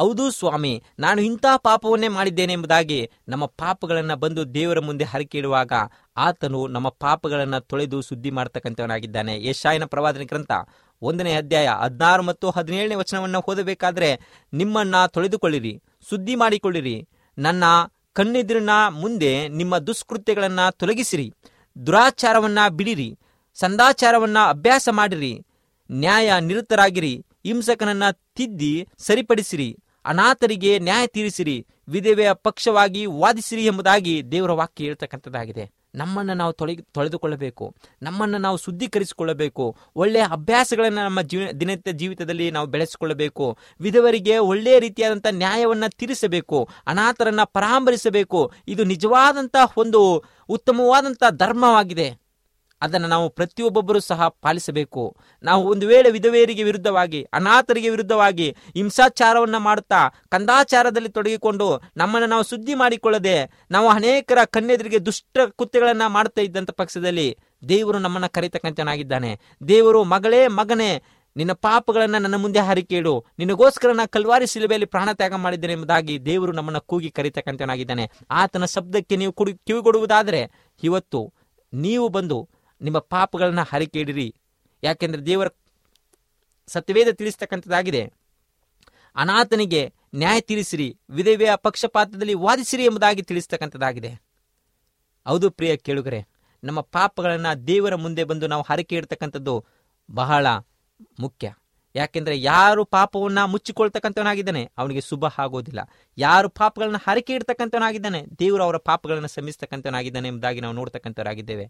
ಹೌದು ಸ್ವಾಮಿ ನಾನು ಇಂಥ ಪಾಪವನ್ನೇ ಮಾಡಿದ್ದೇನೆ ಎಂಬುದಾಗಿ ನಮ್ಮ ಪಾಪಗಳನ್ನು ಬಂದು ದೇವರ ಮುಂದೆ ಹರಕಿಡುವಾಗ ಆತನು ನಮ್ಮ ಪಾಪಗಳನ್ನು ತೊಳೆದು ಸುದ್ದಿ ಮಾಡ್ತಕ್ಕಂಥವನಾಗಿದ್ದಾನೆ ಯಶಾಯನ ಪ್ರವಾದನೆ ಗ್ರಂಥ ಒಂದನೇ ಅಧ್ಯಾಯ ಹದಿನಾರು ಮತ್ತು ಹದಿನೇಳನೇ ವಚನವನ್ನು ಓದಬೇಕಾದ್ರೆ ನಿಮ್ಮನ್ನ ತೊಳೆದುಕೊಳ್ಳಿರಿ ಸುದ್ದಿ ಮಾಡಿಕೊಳ್ಳಿರಿ ನನ್ನ ಕಣ್ಣೆದುರಿನ ಮುಂದೆ ನಿಮ್ಮ ದುಷ್ಕೃತ್ಯಗಳನ್ನ ತೊಲಗಿಸಿರಿ ದುರಾಚಾರವನ್ನ ಬಿಡಿರಿ ಸಂದಾಚಾರವನ್ನ ಅಭ್ಯಾಸ ಮಾಡಿರಿ ನ್ಯಾಯ ನಿರತರಾಗಿರಿ ಹಿಂಸಕನನ್ನ ತಿದ್ದಿ ಸರಿಪಡಿಸಿರಿ ಅನಾಥರಿಗೆ ನ್ಯಾಯ ತೀರಿಸಿರಿ ವಿಧವೆಯ ಪಕ್ಷವಾಗಿ ವಾದಿಸಿರಿ ಎಂಬುದಾಗಿ ದೇವರ ವಾಕ್ಯ ಹೇಳ್ತಕ್ಕಂಥದ್ದಾಗಿದೆ ನಮ್ಮನ್ನು ನಾವು ತೊಳೆದು ತೊಳೆದುಕೊಳ್ಳಬೇಕು ನಮ್ಮನ್ನು ನಾವು ಶುದ್ಧೀಕರಿಸಿಕೊಳ್ಳಬೇಕು ಒಳ್ಳೆಯ ಅಭ್ಯಾಸಗಳನ್ನು ನಮ್ಮ ಜೀವ ದಿನನಿತ್ಯ ಜೀವಿತದಲ್ಲಿ ನಾವು ಬೆಳೆಸಿಕೊಳ್ಳಬೇಕು ವಿಧವರಿಗೆ ಒಳ್ಳೆಯ ರೀತಿಯಾದಂಥ ನ್ಯಾಯವನ್ನು ತೀರಿಸಬೇಕು ಅನಾಥರನ್ನ ಪರಾಮರಿಸಬೇಕು ಇದು ನಿಜವಾದಂಥ ಒಂದು ಉತ್ತಮವಾದಂಥ ಧರ್ಮವಾಗಿದೆ ಅದನ್ನು ನಾವು ಪ್ರತಿಯೊಬ್ಬೊಬ್ಬರೂ ಸಹ ಪಾಲಿಸಬೇಕು ನಾವು ಒಂದು ವೇಳೆ ವಿಧವೆಯರಿಗೆ ವಿರುದ್ಧವಾಗಿ ಅನಾಥರಿಗೆ ವಿರುದ್ಧವಾಗಿ ಹಿಂಸಾಚಾರವನ್ನು ಮಾಡುತ್ತಾ ಕಂದಾಚಾರದಲ್ಲಿ ತೊಡಗಿಕೊಂಡು ನಮ್ಮನ್ನು ನಾವು ಸುದ್ದಿ ಮಾಡಿಕೊಳ್ಳದೆ ನಾವು ಅನೇಕರ ಕಣ್ಣೆದುರಿಗೆ ದುಷ್ಟ ಕೃತ್ಯಗಳನ್ನು ಮಾಡ್ತಾ ಇದ್ದಂಥ ಪಕ್ಷದಲ್ಲಿ ದೇವರು ನಮ್ಮನ್ನು ಕರೀತಕ್ಕಂಥನಾಗಿದ್ದಾನೆ ದೇವರು ಮಗಳೇ ಮಗನೇ ನಿನ್ನ ಪಾಪಗಳನ್ನು ನನ್ನ ಮುಂದೆ ಹರಿಕೇಡು ನಿನಗೋಸ್ಕರ ನಾ ಕಲ್ವಾರಿ ಶಿಲುಬೆಯಲ್ಲಿ ಪ್ರಾಣ ತ್ಯಾಗ ಮಾಡಿದ್ದೇನೆ ಎಂಬುದಾಗಿ ದೇವರು ನಮ್ಮನ್ನು ಕೂಗಿ ಕರೀತಕ್ಕಂಥನಾಗಿದ್ದಾನೆ ಆತನ ಶಬ್ದಕ್ಕೆ ನೀವು ಕುಡಿ ಕಿವಿಗೊಡುವುದಾದರೆ ಇವತ್ತು ನೀವು ಬಂದು ನಿಮ್ಮ ಪಾಪಗಳನ್ನು ಹರಿಕೇಡಿರಿ ಯಾಕೆಂದ್ರೆ ದೇವರ ಸತ್ಯವೇದ ತಿಳಿಸ್ತಕ್ಕಂಥದ್ದಾಗಿದೆ ಅನಾಥನಿಗೆ ನ್ಯಾಯ ತೀರಿಸಿರಿ ವಿಧವೆಯ ಪಕ್ಷಪಾತದಲ್ಲಿ ವಾದಿಸಿರಿ ಎಂಬುದಾಗಿ ತಿಳಿಸ್ತಕ್ಕಂಥದ್ದಾಗಿದೆ ಹೌದು ಪ್ರಿಯ ಕೇಳುಗರೆ ನಮ್ಮ ಪಾಪಗಳನ್ನು ದೇವರ ಮುಂದೆ ಬಂದು ನಾವು ಹರಕೆ ಇಡ್ತಕ್ಕಂಥದ್ದು ಬಹಳ ಮುಖ್ಯ ಯಾಕೆಂದ್ರೆ ಯಾರು ಪಾಪವನ್ನ ಮುಚ್ಚಿಕೊಳ್ತಕ್ಕಂಥವನಾಗಿದ್ದಾನೆ ಅವನಿಗೆ ಶುಭ ಆಗೋದಿಲ್ಲ ಯಾರು ಪಾಪಗಳನ್ನ ಹರಕೆ ಇಡ್ತಕ್ಕಂಥವನಾಗಿದ್ದಾನೆ ದೇವರು ಅವರ ಪಾಪಗಳನ್ನು ಶ್ರಮಿಸ್ತಕ್ಕಂಥವನಾಗಿದ್ದಾನೆ ಎಂಬುದಾಗಿ ನಾವು ನೋಡ್ತಕ್ಕಂಥವರಾಗಿದ್ದೇವೆ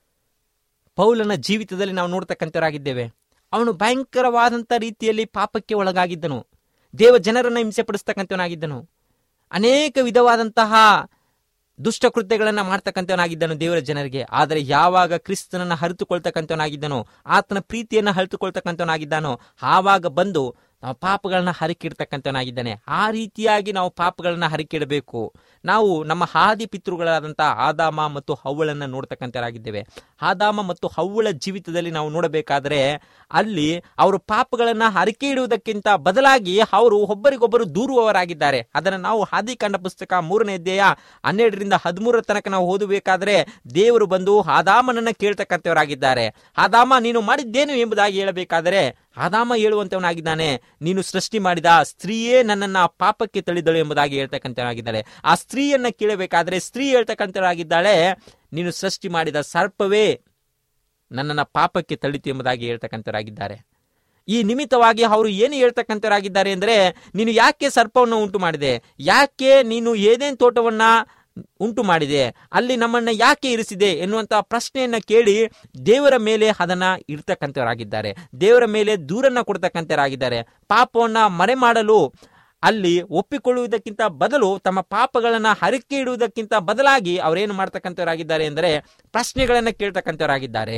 ಪೌಲನ ಜೀವಿತದಲ್ಲಿ ನಾವು ನೋಡ್ತಕ್ಕಂಥವರಾಗಿದ್ದೇವೆ ಅವನು ಭಯಂಕರವಾದಂಥ ರೀತಿಯಲ್ಲಿ ಪಾಪಕ್ಕೆ ಒಳಗಾಗಿದ್ದನು ದೇವ ಜನರನ್ನ ಹಿಂಸೆ ಪಡಿಸ್ತಕ್ಕಂಥವನಾಗಿದ್ದನು ಅನೇಕ ವಿಧವಾದಂತಹ ದುಷ್ಟಕೃತ್ಯಗಳನ್ನು ಮಾಡ್ತಕ್ಕಂಥವನಾಗಿದ್ದನು ದೇವರ ಜನರಿಗೆ ಆದರೆ ಯಾವಾಗ ಕ್ರಿಸ್ತನನ್ನು ಹರಿತುಕೊಳ್ತಕ್ಕಂಥವನಾಗಿದ್ದನೋ ಆತನ ಪ್ರೀತಿಯನ್ನು ಹರಿತುಕೊಳ್ತಕ್ಕಂಥವನಾಗಿದ್ದಾನೋ ಆವಾಗ ಬಂದು ನಾವು ಪಾಪಗಳನ್ನ ಹರಿಕಿಡ್ತಕ್ಕಂಥವನಾಗಿದ್ದಾನೆ ಆ ರೀತಿಯಾಗಿ ನಾವು ಪಾಪಗಳನ್ನ ಹರಿಕಿಡಬೇಕು ನಾವು ನಮ್ಮ ಹಾದಿ ಪಿತೃಗಳಾದಂಥ ಆದಾಮ ಮತ್ತು ಹವ್ವಳನ್ನು ನೋಡ್ತಕ್ಕಂಥವರಾಗಿದ್ದೇವೆ ಆದಾಮ ಮತ್ತು ಹವ್ವಳ ಜೀವಿತದಲ್ಲಿ ನಾವು ನೋಡಬೇಕಾದ್ರೆ ಅಲ್ಲಿ ಅವರು ಪಾಪಗಳನ್ನ ಹರಿಕೆ ಇಡುವುದಕ್ಕಿಂತ ಬದಲಾಗಿ ಅವರು ಒಬ್ಬರಿಗೊಬ್ಬರು ದೂರುವವರಾಗಿದ್ದಾರೆ ಅದನ್ನು ನಾವು ಹಾದಿ ಕಂಡ ಪುಸ್ತಕ ಮೂರನೇ ಅಧ್ಯಾಯ ಹನ್ನೆರಡರಿಂದ ಹದಿಮೂರರ ತನಕ ನಾವು ಓದಬೇಕಾದ್ರೆ ದೇವರು ಬಂದು ಆದಾಮನನ್ನ ಕೇಳ್ತಕ್ಕಂಥವರಾಗಿದ್ದಾರೆ ಆದಾಮ ನೀನು ಮಾಡಿದ್ದೇನು ಎಂಬುದಾಗಿ ಹೇಳಬೇಕಾದರೆ ಆದಾಮ ಹೇಳುವಂತವನಾಗಿದ್ದಾನೆ ನೀನು ಸೃಷ್ಟಿ ಮಾಡಿದ ಸ್ತ್ರೀಯೇ ನನ್ನನ್ನ ಪಾಪಕ್ಕೆ ತಳಿದಳು ಎಂಬುದಾಗಿ ಹೇಳ್ತಕ್ಕಂಥವನಾಗಿದ್ದಾಳೆ ಆ ಸ್ತ್ರೀಯನ್ನ ಕೇಳಬೇಕಾದ್ರೆ ಸ್ತ್ರೀ ಹೇಳ್ತಕ್ಕಂಥವರಾಗಿದ್ದಾಳೆ ನೀನು ಸೃಷ್ಟಿ ಮಾಡಿದ ಸರ್ಪವೇ ನನ್ನನ್ನ ಪಾಪಕ್ಕೆ ತಳಿತು ಎಂಬುದಾಗಿ ಹೇಳ್ತಕ್ಕಂಥವರಾಗಿದ್ದಾರೆ ಈ ನಿಮಿತ್ತವಾಗಿ ಅವರು ಏನು ಹೇಳ್ತಕ್ಕಂಥವರಾಗಿದ್ದಾರೆ ಅಂದರೆ ನೀನು ಯಾಕೆ ಸರ್ಪವನ್ನು ಉಂಟು ಮಾಡಿದೆ ಯಾಕೆ ನೀನು ಏನೇನ್ ತೋಟವನ್ನ ಉಂಟು ಮಾಡಿದೆ ಅಲ್ಲಿ ನಮ್ಮನ್ನ ಯಾಕೆ ಇರಿಸಿದೆ ಎನ್ನುವಂತಹ ಪ್ರಶ್ನೆಯನ್ನ ಕೇಳಿ ದೇವರ ಮೇಲೆ ಅದನ್ನ ಇರ್ತಕ್ಕಂಥವರಾಗಿದ್ದಾರೆ ದೇವರ ಮೇಲೆ ದೂರನ್ನ ಕೊಡ್ತಕ್ಕಂಥವರಾಗಿದ್ದಾರೆ ಪಾಪವನ್ನ ಮರೆ ಮಾಡಲು ಅಲ್ಲಿ ಒಪ್ಪಿಕೊಳ್ಳುವುದಕ್ಕಿಂತ ಬದಲು ತಮ್ಮ ಪಾಪಗಳನ್ನ ಹರಕೆ ಇಡುವುದಕ್ಕಿಂತ ಬದಲಾಗಿ ಅವರೇನು ಮಾಡ್ತಕ್ಕಂಥವರಾಗಿದ್ದಾರೆ ಎಂದರೆ ಪ್ರಶ್ನೆಗಳನ್ನ ಕೇಳ್ತಕ್ಕಂಥವರಾಗಿದ್ದಾರೆ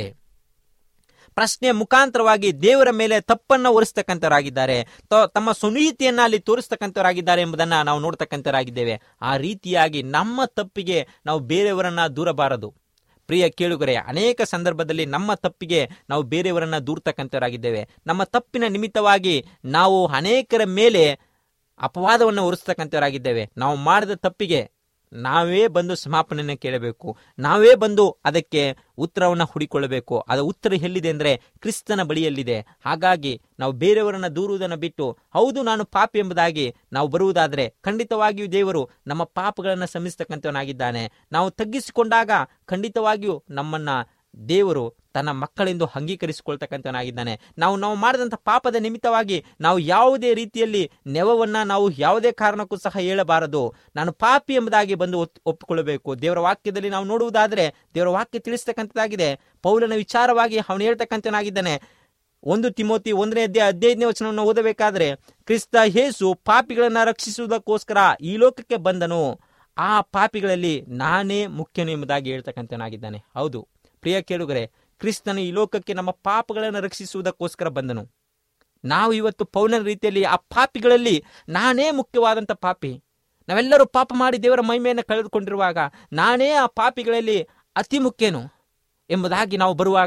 ಪ್ರಶ್ನೆಯ ಮುಖಾಂತರವಾಗಿ ದೇವರ ಮೇಲೆ ತಪ್ಪನ್ನ ಹೊರಿಸ್ತಕ್ಕಂಥವರಾಗಿದ್ದಾರೆ ತ- ತಮ್ಮ ಸುನೀತಿಯನ್ನ ಅಲ್ಲಿ ತೋರಿಸ್ತಕ್ಕಂಥವರಾಗಿದ್ದಾರೆ ಎಂಬುದನ್ನ ನಾವು ನೋಡ್ತಕ್ಕಂಥವರಾಗಿದ್ದೇವೆ ಆ ರೀತಿಯಾಗಿ ನಮ್ಮ ತಪ್ಪಿಗೆ ನಾವು ಬೇರೆಯವರನ್ನ ದೂರಬಾರದು ಪ್ರಿಯ ಕೇಳುಗರೆ ಅನೇಕ ಸಂದರ್ಭದಲ್ಲಿ ನಮ್ಮ ತಪ್ಪಿಗೆ ನಾವು ಬೇರೆಯವರನ್ನ ದೂರ್ತಕ್ಕಂಥವರಾಗಿದ್ದೇವೆ ನಮ್ಮ ತಪ್ಪಿನ ನಿಮಿತ್ತವಾಗಿ ನಾವು ಅನೇಕರ ಮೇಲೆ ಅಪವಾದವನ್ನು ಹೊರಿಸ್ತಕ್ಕಂಥವರಾಗಿದ್ದೇವೆ ನಾವು ಮಾಡಿದ ತಪ್ಪಿಗೆ ನಾವೇ ಬಂದು ಕ್ಷಮಾಪಣೆಯನ್ನು ಕೇಳಬೇಕು ನಾವೇ ಬಂದು ಅದಕ್ಕೆ ಉತ್ತರವನ್ನು ಹುಡಿಕೊಳ್ಳಬೇಕು ಅದರ ಉತ್ತರ ಎಲ್ಲಿದೆ ಅಂದರೆ ಕ್ರಿಸ್ತನ ಬಳಿಯಲ್ಲಿದೆ ಹಾಗಾಗಿ ನಾವು ಬೇರೆಯವರನ್ನ ದೂರುವುದನ್ನು ಬಿಟ್ಟು ಹೌದು ನಾನು ಪಾಪಿ ಎಂಬುದಾಗಿ ನಾವು ಬರುವುದಾದರೆ ಖಂಡಿತವಾಗಿಯೂ ದೇವರು ನಮ್ಮ ಪಾಪಗಳನ್ನು ಶ್ರಮಿಸ್ತಕ್ಕಂಥವನಾಗಿದ್ದಾನೆ ನಾವು ತಗ್ಗಿಸಿಕೊಂಡಾಗ ಖಂಡಿತವಾಗಿಯೂ ನಮ್ಮನ್ನ ದೇವರು ತನ್ನ ಮಕ್ಕಳೆಂದು ಅಂಗೀಕರಿಸಿಕೊಳ್ತಕ್ಕಂಥವನಾಗಿದ್ದಾನೆ ನಾವು ನಾವು ಮಾಡಿದಂಥ ಪಾಪದ ನಿಮಿತ್ತವಾಗಿ ನಾವು ಯಾವುದೇ ರೀತಿಯಲ್ಲಿ ನೆವವನ್ನ ನಾವು ಯಾವುದೇ ಕಾರಣಕ್ಕೂ ಸಹ ಹೇಳಬಾರದು ನಾನು ಪಾಪಿ ಎಂಬುದಾಗಿ ಬಂದು ಒತ್- ಒಪ್ಪಿಕೊಳ್ಳಬೇಕು ದೇವರ ವಾಕ್ಯದಲ್ಲಿ ನಾವು ನೋಡುವುದಾದರೆ ದೇವರ ವಾಕ್ಯ ತಿಳಿಸ್ತಕ್ಕಂಥದ್ದಾಗಿದೆ ಪೌಲನ ವಿಚಾರವಾಗಿ ಅವನು ಹೇಳ್ತಕ್ಕಂಥವನಾಗಿದ್ದಾನೆ ಒಂದು ತಿಮೋತಿ ಒಂದನೇ ಅಧ್ಯಾಯ ಹದಿನೈದನೇ ವಚನವನ್ನು ಓದಬೇಕಾದ್ರೆ ಕ್ರಿಸ್ತ ಯೇಸು ಪಾಪಿಗಳನ್ನ ರಕ್ಷಿಸುವುದಕ್ಕೋಸ್ಕರ ಈ ಲೋಕಕ್ಕೆ ಬಂದನು ಆ ಪಾಪಿಗಳಲ್ಲಿ ನಾನೇ ಮುಖ್ಯನು ಎಂಬುದಾಗಿ ಹೇಳ್ತಕ್ಕಂಥವನಾಗಿದ್ದಾನೆ ಹೌದು ಪ್ರಿಯ ಕೇಳುಗರೆ ಕ್ರಿಸ್ತನು ಈ ಲೋಕಕ್ಕೆ ನಮ್ಮ ಪಾಪಗಳನ್ನು ರಕ್ಷಿಸುವುದಕ್ಕೋಸ್ಕರ ಬಂದನು ನಾವು ಇವತ್ತು ಪೌಲನ ರೀತಿಯಲ್ಲಿ ಆ ಪಾಪಿಗಳಲ್ಲಿ ನಾನೇ ಮುಖ್ಯವಾದಂಥ ಪಾಪಿ ನಾವೆಲ್ಲರೂ ಪಾಪ ಮಾಡಿ ದೇವರ ಮಹಿಮೆಯನ್ನು ಕಳೆದುಕೊಂಡಿರುವಾಗ ನಾನೇ ಆ ಪಾಪಿಗಳಲ್ಲಿ ಅತಿ ಮುಖ್ಯನು ಎಂಬುದಾಗಿ ನಾವು ಬರುವಾಗ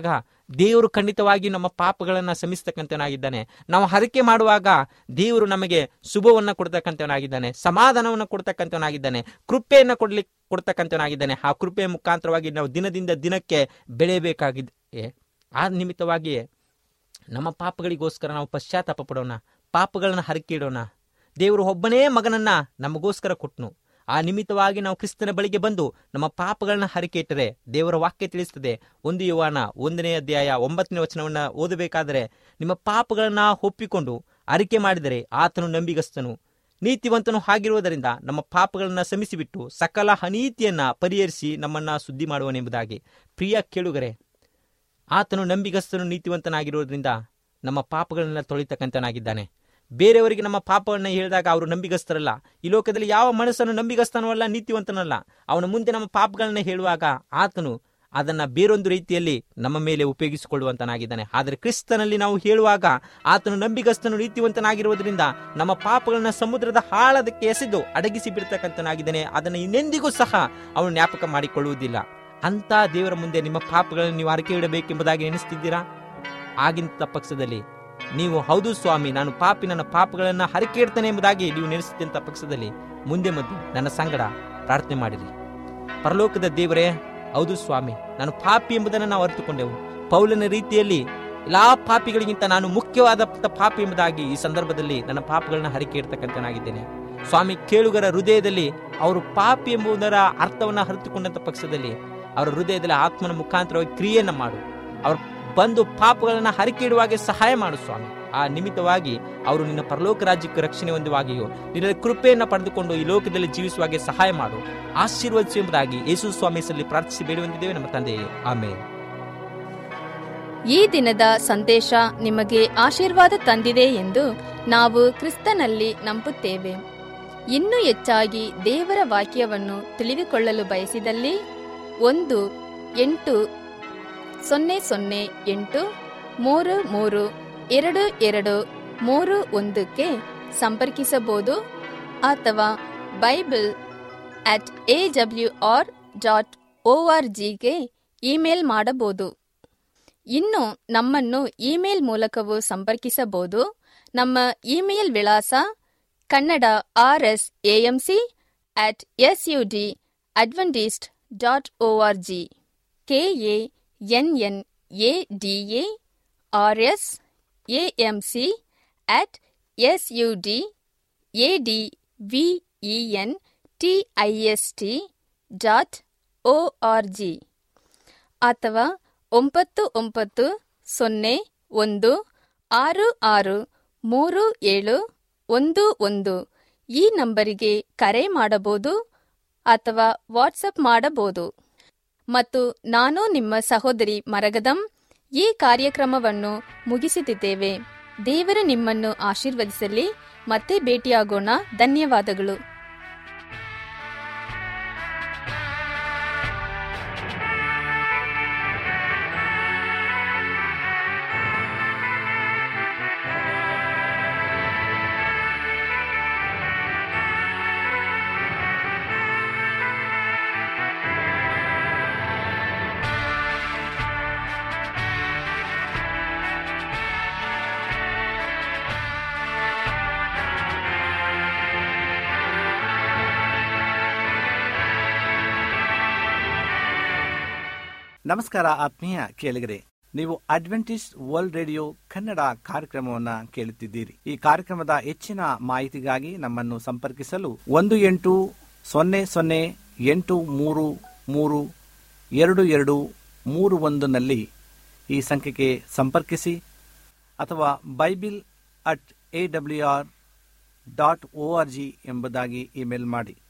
ದೇವರು ಖಂಡಿತವಾಗಿ ನಮ್ಮ ಪಾಪಗಳನ್ನು ಶ್ರಮಿಸ್ತಕ್ಕಂಥವನಾಗಿದ್ದಾನೆ ನಾವು ಹರಕೆ ಮಾಡುವಾಗ ದೇವರು ನಮಗೆ ಶುಭವನ್ನು ಕೊಡ್ತಕ್ಕಂಥವನಾಗಿದ್ದಾನೆ ಸಮಾಧಾನವನ್ನು ಕೊಡ್ತಕ್ಕಂಥವನಾಗಿದ್ದಾನೆ ಕೃಪೆಯನ್ನು ಕೊಡ್ಲಿಕ್ಕೆ ಕೊಡ್ತಕ್ಕಂಥವನಾಗಿದ್ದಾನೆ ಆ ಕೃಪೆಯ ಮುಖಾಂತರವಾಗಿ ನಾವು ದಿನದಿಂದ ದಿನಕ್ಕೆ ಬೆಳೆಯಬೇಕಾಗಿದೆ ಆ ನಿಮಿತ್ತವಾಗಿಯೇ ನಮ್ಮ ಪಾಪಗಳಿಗೋಸ್ಕರ ನಾವು ಪಶ್ಚಾತ್ತಾಪ ಪಡೋಣ ಪಾಪಗಳನ್ನು ಹರಕೆ ಇಡೋಣ ದೇವರು ಒಬ್ಬನೇ ಮಗನನ್ನ ನಮಗೋಸ್ಕರ ಕೊಟ್ಟನು ಆ ನಿಮಿತ್ತವಾಗಿ ನಾವು ಕ್ರಿಸ್ತನ ಬಳಿಗೆ ಬಂದು ನಮ್ಮ ಪಾಪಗಳನ್ನ ಹರಕೆ ಇಟ್ಟರೆ ದೇವರ ವಾಕ್ಯ ತಿಳಿಸ್ತದೆ ಒಂದು ಯುವಾನ ಒಂದನೇ ಅಧ್ಯಾಯ ಒಂಬತ್ತನೇ ವಚನವನ್ನ ಓದಬೇಕಾದರೆ ನಿಮ್ಮ ಪಾಪಗಳನ್ನ ಒಪ್ಪಿಕೊಂಡು ಅರಿಕೆ ಮಾಡಿದರೆ ಆತನು ನಂಬಿಗಸ್ತನು ನೀತಿವಂತನು ಆಗಿರುವುದರಿಂದ ನಮ್ಮ ಪಾಪಗಳನ್ನ ಶ್ರಮಿಸಿಬಿಟ್ಟು ಸಕಲ ಅನೀತಿಯನ್ನ ಪರಿಹರಿಸಿ ನಮ್ಮನ್ನ ಸುದ್ದಿ ಮಾಡುವನೆಂಬುದಾಗಿ ಪ್ರಿಯ ಕೇಳುಗರೆ ಆತನು ನಂಬಿಗಸ್ತನು ನೀತಿವಂತನಾಗಿರುವುದರಿಂದ ನಮ್ಮ ಪಾಪಗಳನ್ನ ತೊಳಿತಕ್ಕಂತನಾಗಿದ್ದಾನೆ ಬೇರೆಯವರಿಗೆ ನಮ್ಮ ಪಾಪವನ್ನು ಹೇಳಿದಾಗ ಅವರು ನಂಬಿಗಸ್ತರಲ್ಲ ಈ ಲೋಕದಲ್ಲಿ ಯಾವ ಮನಸ್ಸನ್ನು ನಂಬಿಗಸ್ತನೂ ಅಲ್ಲ ನೀತಿವಂತನಲ್ಲ ಅವನ ಮುಂದೆ ನಮ್ಮ ಪಾಪಗಳನ್ನ ಹೇಳುವಾಗ ಆತನು ಅದನ್ನ ಬೇರೊಂದು ರೀತಿಯಲ್ಲಿ ನಮ್ಮ ಮೇಲೆ ಉಪಯೋಗಿಸಿಕೊಳ್ಳುವಂತನಾಗಿದ್ದಾನೆ ಆದರೆ ಕ್ರಿಸ್ತನಲ್ಲಿ ನಾವು ಹೇಳುವಾಗ ಆತನು ನಂಬಿಗಸ್ತನು ನೀತಿವಂತನಾಗಿರುವುದರಿಂದ ನಮ್ಮ ಪಾಪಗಳನ್ನ ಸಮುದ್ರದ ಆಳದಕ್ಕೆ ಎಸೆದು ಅಡಗಿಸಿ ಬಿಡ್ತಕ್ಕಂತನಾಗಿದ್ದಾನೆ ಅದನ್ನು ಇನ್ನೆಂದಿಗೂ ಸಹ ಅವನು ಜ್ಞಾಪಕ ಮಾಡಿಕೊಳ್ಳುವುದಿಲ್ಲ ಅಂತ ದೇವರ ಮುಂದೆ ನಿಮ್ಮ ಪಾಪಗಳನ್ನು ನೀವು ಅರಕೆ ಇಡಬೇಕೆಂಬುದಾಗಿ ಎನಿಸ್ತಿದ್ದೀರಾ ಆಗಿಂತ ಪಕ್ಷದಲ್ಲಿ ನೀವು ಹೌದು ಸ್ವಾಮಿ ನಾನು ಪಾಪಿ ನನ್ನ ಪಾಪಗಳನ್ನ ಹರಕೆ ಇಡ್ತೇನೆ ಎಂಬುದಾಗಿ ನೀವು ನೆನೆಸಿದಂತ ಪಕ್ಷದಲ್ಲಿ ಮುಂದೆ ಮದ್ದು ನನ್ನ ಸಂಗಡ ಪ್ರಾರ್ಥನೆ ಮಾಡಿರಿ ಪರಲೋಕದ ದೇವರೇ ಹೌದು ಸ್ವಾಮಿ ನಾನು ಪಾಪಿ ಎಂಬುದನ್ನು ನಾವು ಅರಿತುಕೊಂಡೆವು ಪೌಲನ ರೀತಿಯಲ್ಲಿ ಎಲ್ಲಾ ಪಾಪಿಗಳಿಗಿಂತ ನಾನು ಮುಖ್ಯವಾದ ಪಾಪಿ ಎಂಬುದಾಗಿ ಈ ಸಂದರ್ಭದಲ್ಲಿ ನನ್ನ ಪಾಪಗಳನ್ನ ಹರಕೆ ಇಡ್ತಕ್ಕಂಥನಾಗಿದ್ದೇನೆ ಸ್ವಾಮಿ ಕೇಳುಗರ ಹೃದಯದಲ್ಲಿ ಅವರು ಪಾಪಿ ಎಂಬುದರ ಅರ್ಥವನ್ನ ಅರಿತುಕೊಂಡಂತ ಪಕ್ಷದಲ್ಲಿ ಅವರ ಹೃದಯದಲ್ಲಿ ಆತ್ಮನ ಮುಖಾಂತರವಾಗಿ ಕ್ರಿಯೆಯನ್ನ ಮಾಡು ಅವರು ಬಂದು ಪಾಪಗಳನ್ನ ಹರಕೆ ಇಡುವಾಗೆ ಸಹಾಯ ಮಾಡು ಸ್ವಾಮಿ ಆ ನಿಮಿತ್ತವಾಗಿ ಅವರು ನಿನ್ನ ಪರಲೋಕ ರಾಜ್ಯಕ್ಕೆ ರಕ್ಷಣೆ ಹೊಂದುವಾಗಿಯೂ ನಿನ್ನ ಕೃಪೆಯನ್ನ ಪಡೆದುಕೊಂಡು ಈ ಲೋಕದಲ್ಲಿ ಜೀವಿಸುವಾಗೆ ಸಹಾಯ ಮಾಡು ಆಶೀರ್ವದಿಸು ಎಂಬುದಾಗಿ ಯೇಸು ಸ್ವಾಮಿ ಹೆಸರಲ್ಲಿ ಪ್ರಾರ್ಥಿಸಿ ಬೇಡುವಂತಿದ್ದೇವೆ ನಮ್ಮ ತಂದೆಯೇ ಆಮೇಲೆ ಈ ದಿನದ ಸಂದೇಶ ನಿಮಗೆ ಆಶೀರ್ವಾದ ತಂದಿದೆ ಎಂದು ನಾವು ಕ್ರಿಸ್ತನಲ್ಲಿ ನಂಬುತ್ತೇವೆ ಇನ್ನೂ ಹೆಚ್ಚಾಗಿ ದೇವರ ವಾಕ್ಯವನ್ನು ತಿಳಿದುಕೊಳ್ಳಲು ಬಯಸಿದಲ್ಲಿ ಒಂದು ಎಂಟು ಸೊನ್ನೆ ಸೊನ್ನೆ ಎಂಟು ಮೂರು ಮೂರು ಎರಡು ಎರಡು ಮೂರು ಒಂದಕ್ಕೆ ಸಂಪರ್ಕಿಸಬಹುದು ಅಥವಾ Bible at A W R dot O R ಜಿಗೆ ಇಮೇಲ್ ಮಾಡಬಹುದು ಇನ್ನು ನಮ್ಮನ್ನು ಇಮೇಲ್ ಮೂಲಕವೂ ಸಂಪರ್ಕಿಸಬಹುದು ನಮ್ಮ ಇಮೇಲ್ ವಿಳಾಸ Kannada R S AMC at S U D Adventist dot O R G K A N N A D A R S AMC at S U D A D V E N T I S T dot O R G ಅಥವಾ ಒಂಬತ್ತು ಒಂಬತ್ತು ಸೊನ್ನೆ ಒಂದು ಆರು ಆರು ಮೂರು ಏಳು ಒಂದು ಒಂದು ಈ ನಂಬರಿಗೆ ಕರೆ ಮಾಡಬಹುದು ಅಥವಾ ವಾಟ್ಸಪ್ ಮಾಡಬಹುದು ಮತ್ತು ನಾನು ನಿಮ್ಮ ಸಹೋದರಿ ಮರಗದಂ ಈ ಕಾರ್ಯಕ್ರಮವನ್ನು ಮುಗಿಸುತ್ತಿದ್ದೇವೆ ದೇವರು ನಿಮ್ಮನ್ನು ಆಶೀರ್ವದಿಸಲಿ ಮತ್ತೆ ಭೇಟಿಯಾಗೋಣ ಧನ್ಯವಾದಗಳು ನಮಸ್ಕಾರ ಆತ್ಮೀಯ ಕೇಳಿಗರೆ ನೀವು ಅಡ್ವೆಂಟಿಸ್ಟ್ ವರ್ಲ್ಡ್ ರೇಡಿಯೋ ಕನ್ನಡ ಕಾರ್ಯಕ್ರಮವನ್ನ ಕೇಳುತ್ತಿದ್ದೀರಿ ಈ ಕಾರ್ಯಕ್ರಮದ ಹೆಚ್ಚಿನ ಮಾಹಿತಿಗಾಗಿ ನಮ್ಮನ್ನು ಸಂಪರ್ಕಿಸಲು ಒಂದು ಎಂಟು ಸೊನ್ನೆ ಸೊನ್ನೆ ಎಂಟು ಮೂರು ಮೂರು ಎರಡು ಎರಡು ಮೂರು ಒಂದನಲ್ಲಿ ಈ ಸಂಖ್ಯೆಗೆ ಸಂಪರ್ಕಿಸಿ ಅಥವಾ Bible at A W R dot O R G ಎಂಬುದಾಗಿ ಇಮೇಲ್ ಮಾಡಿ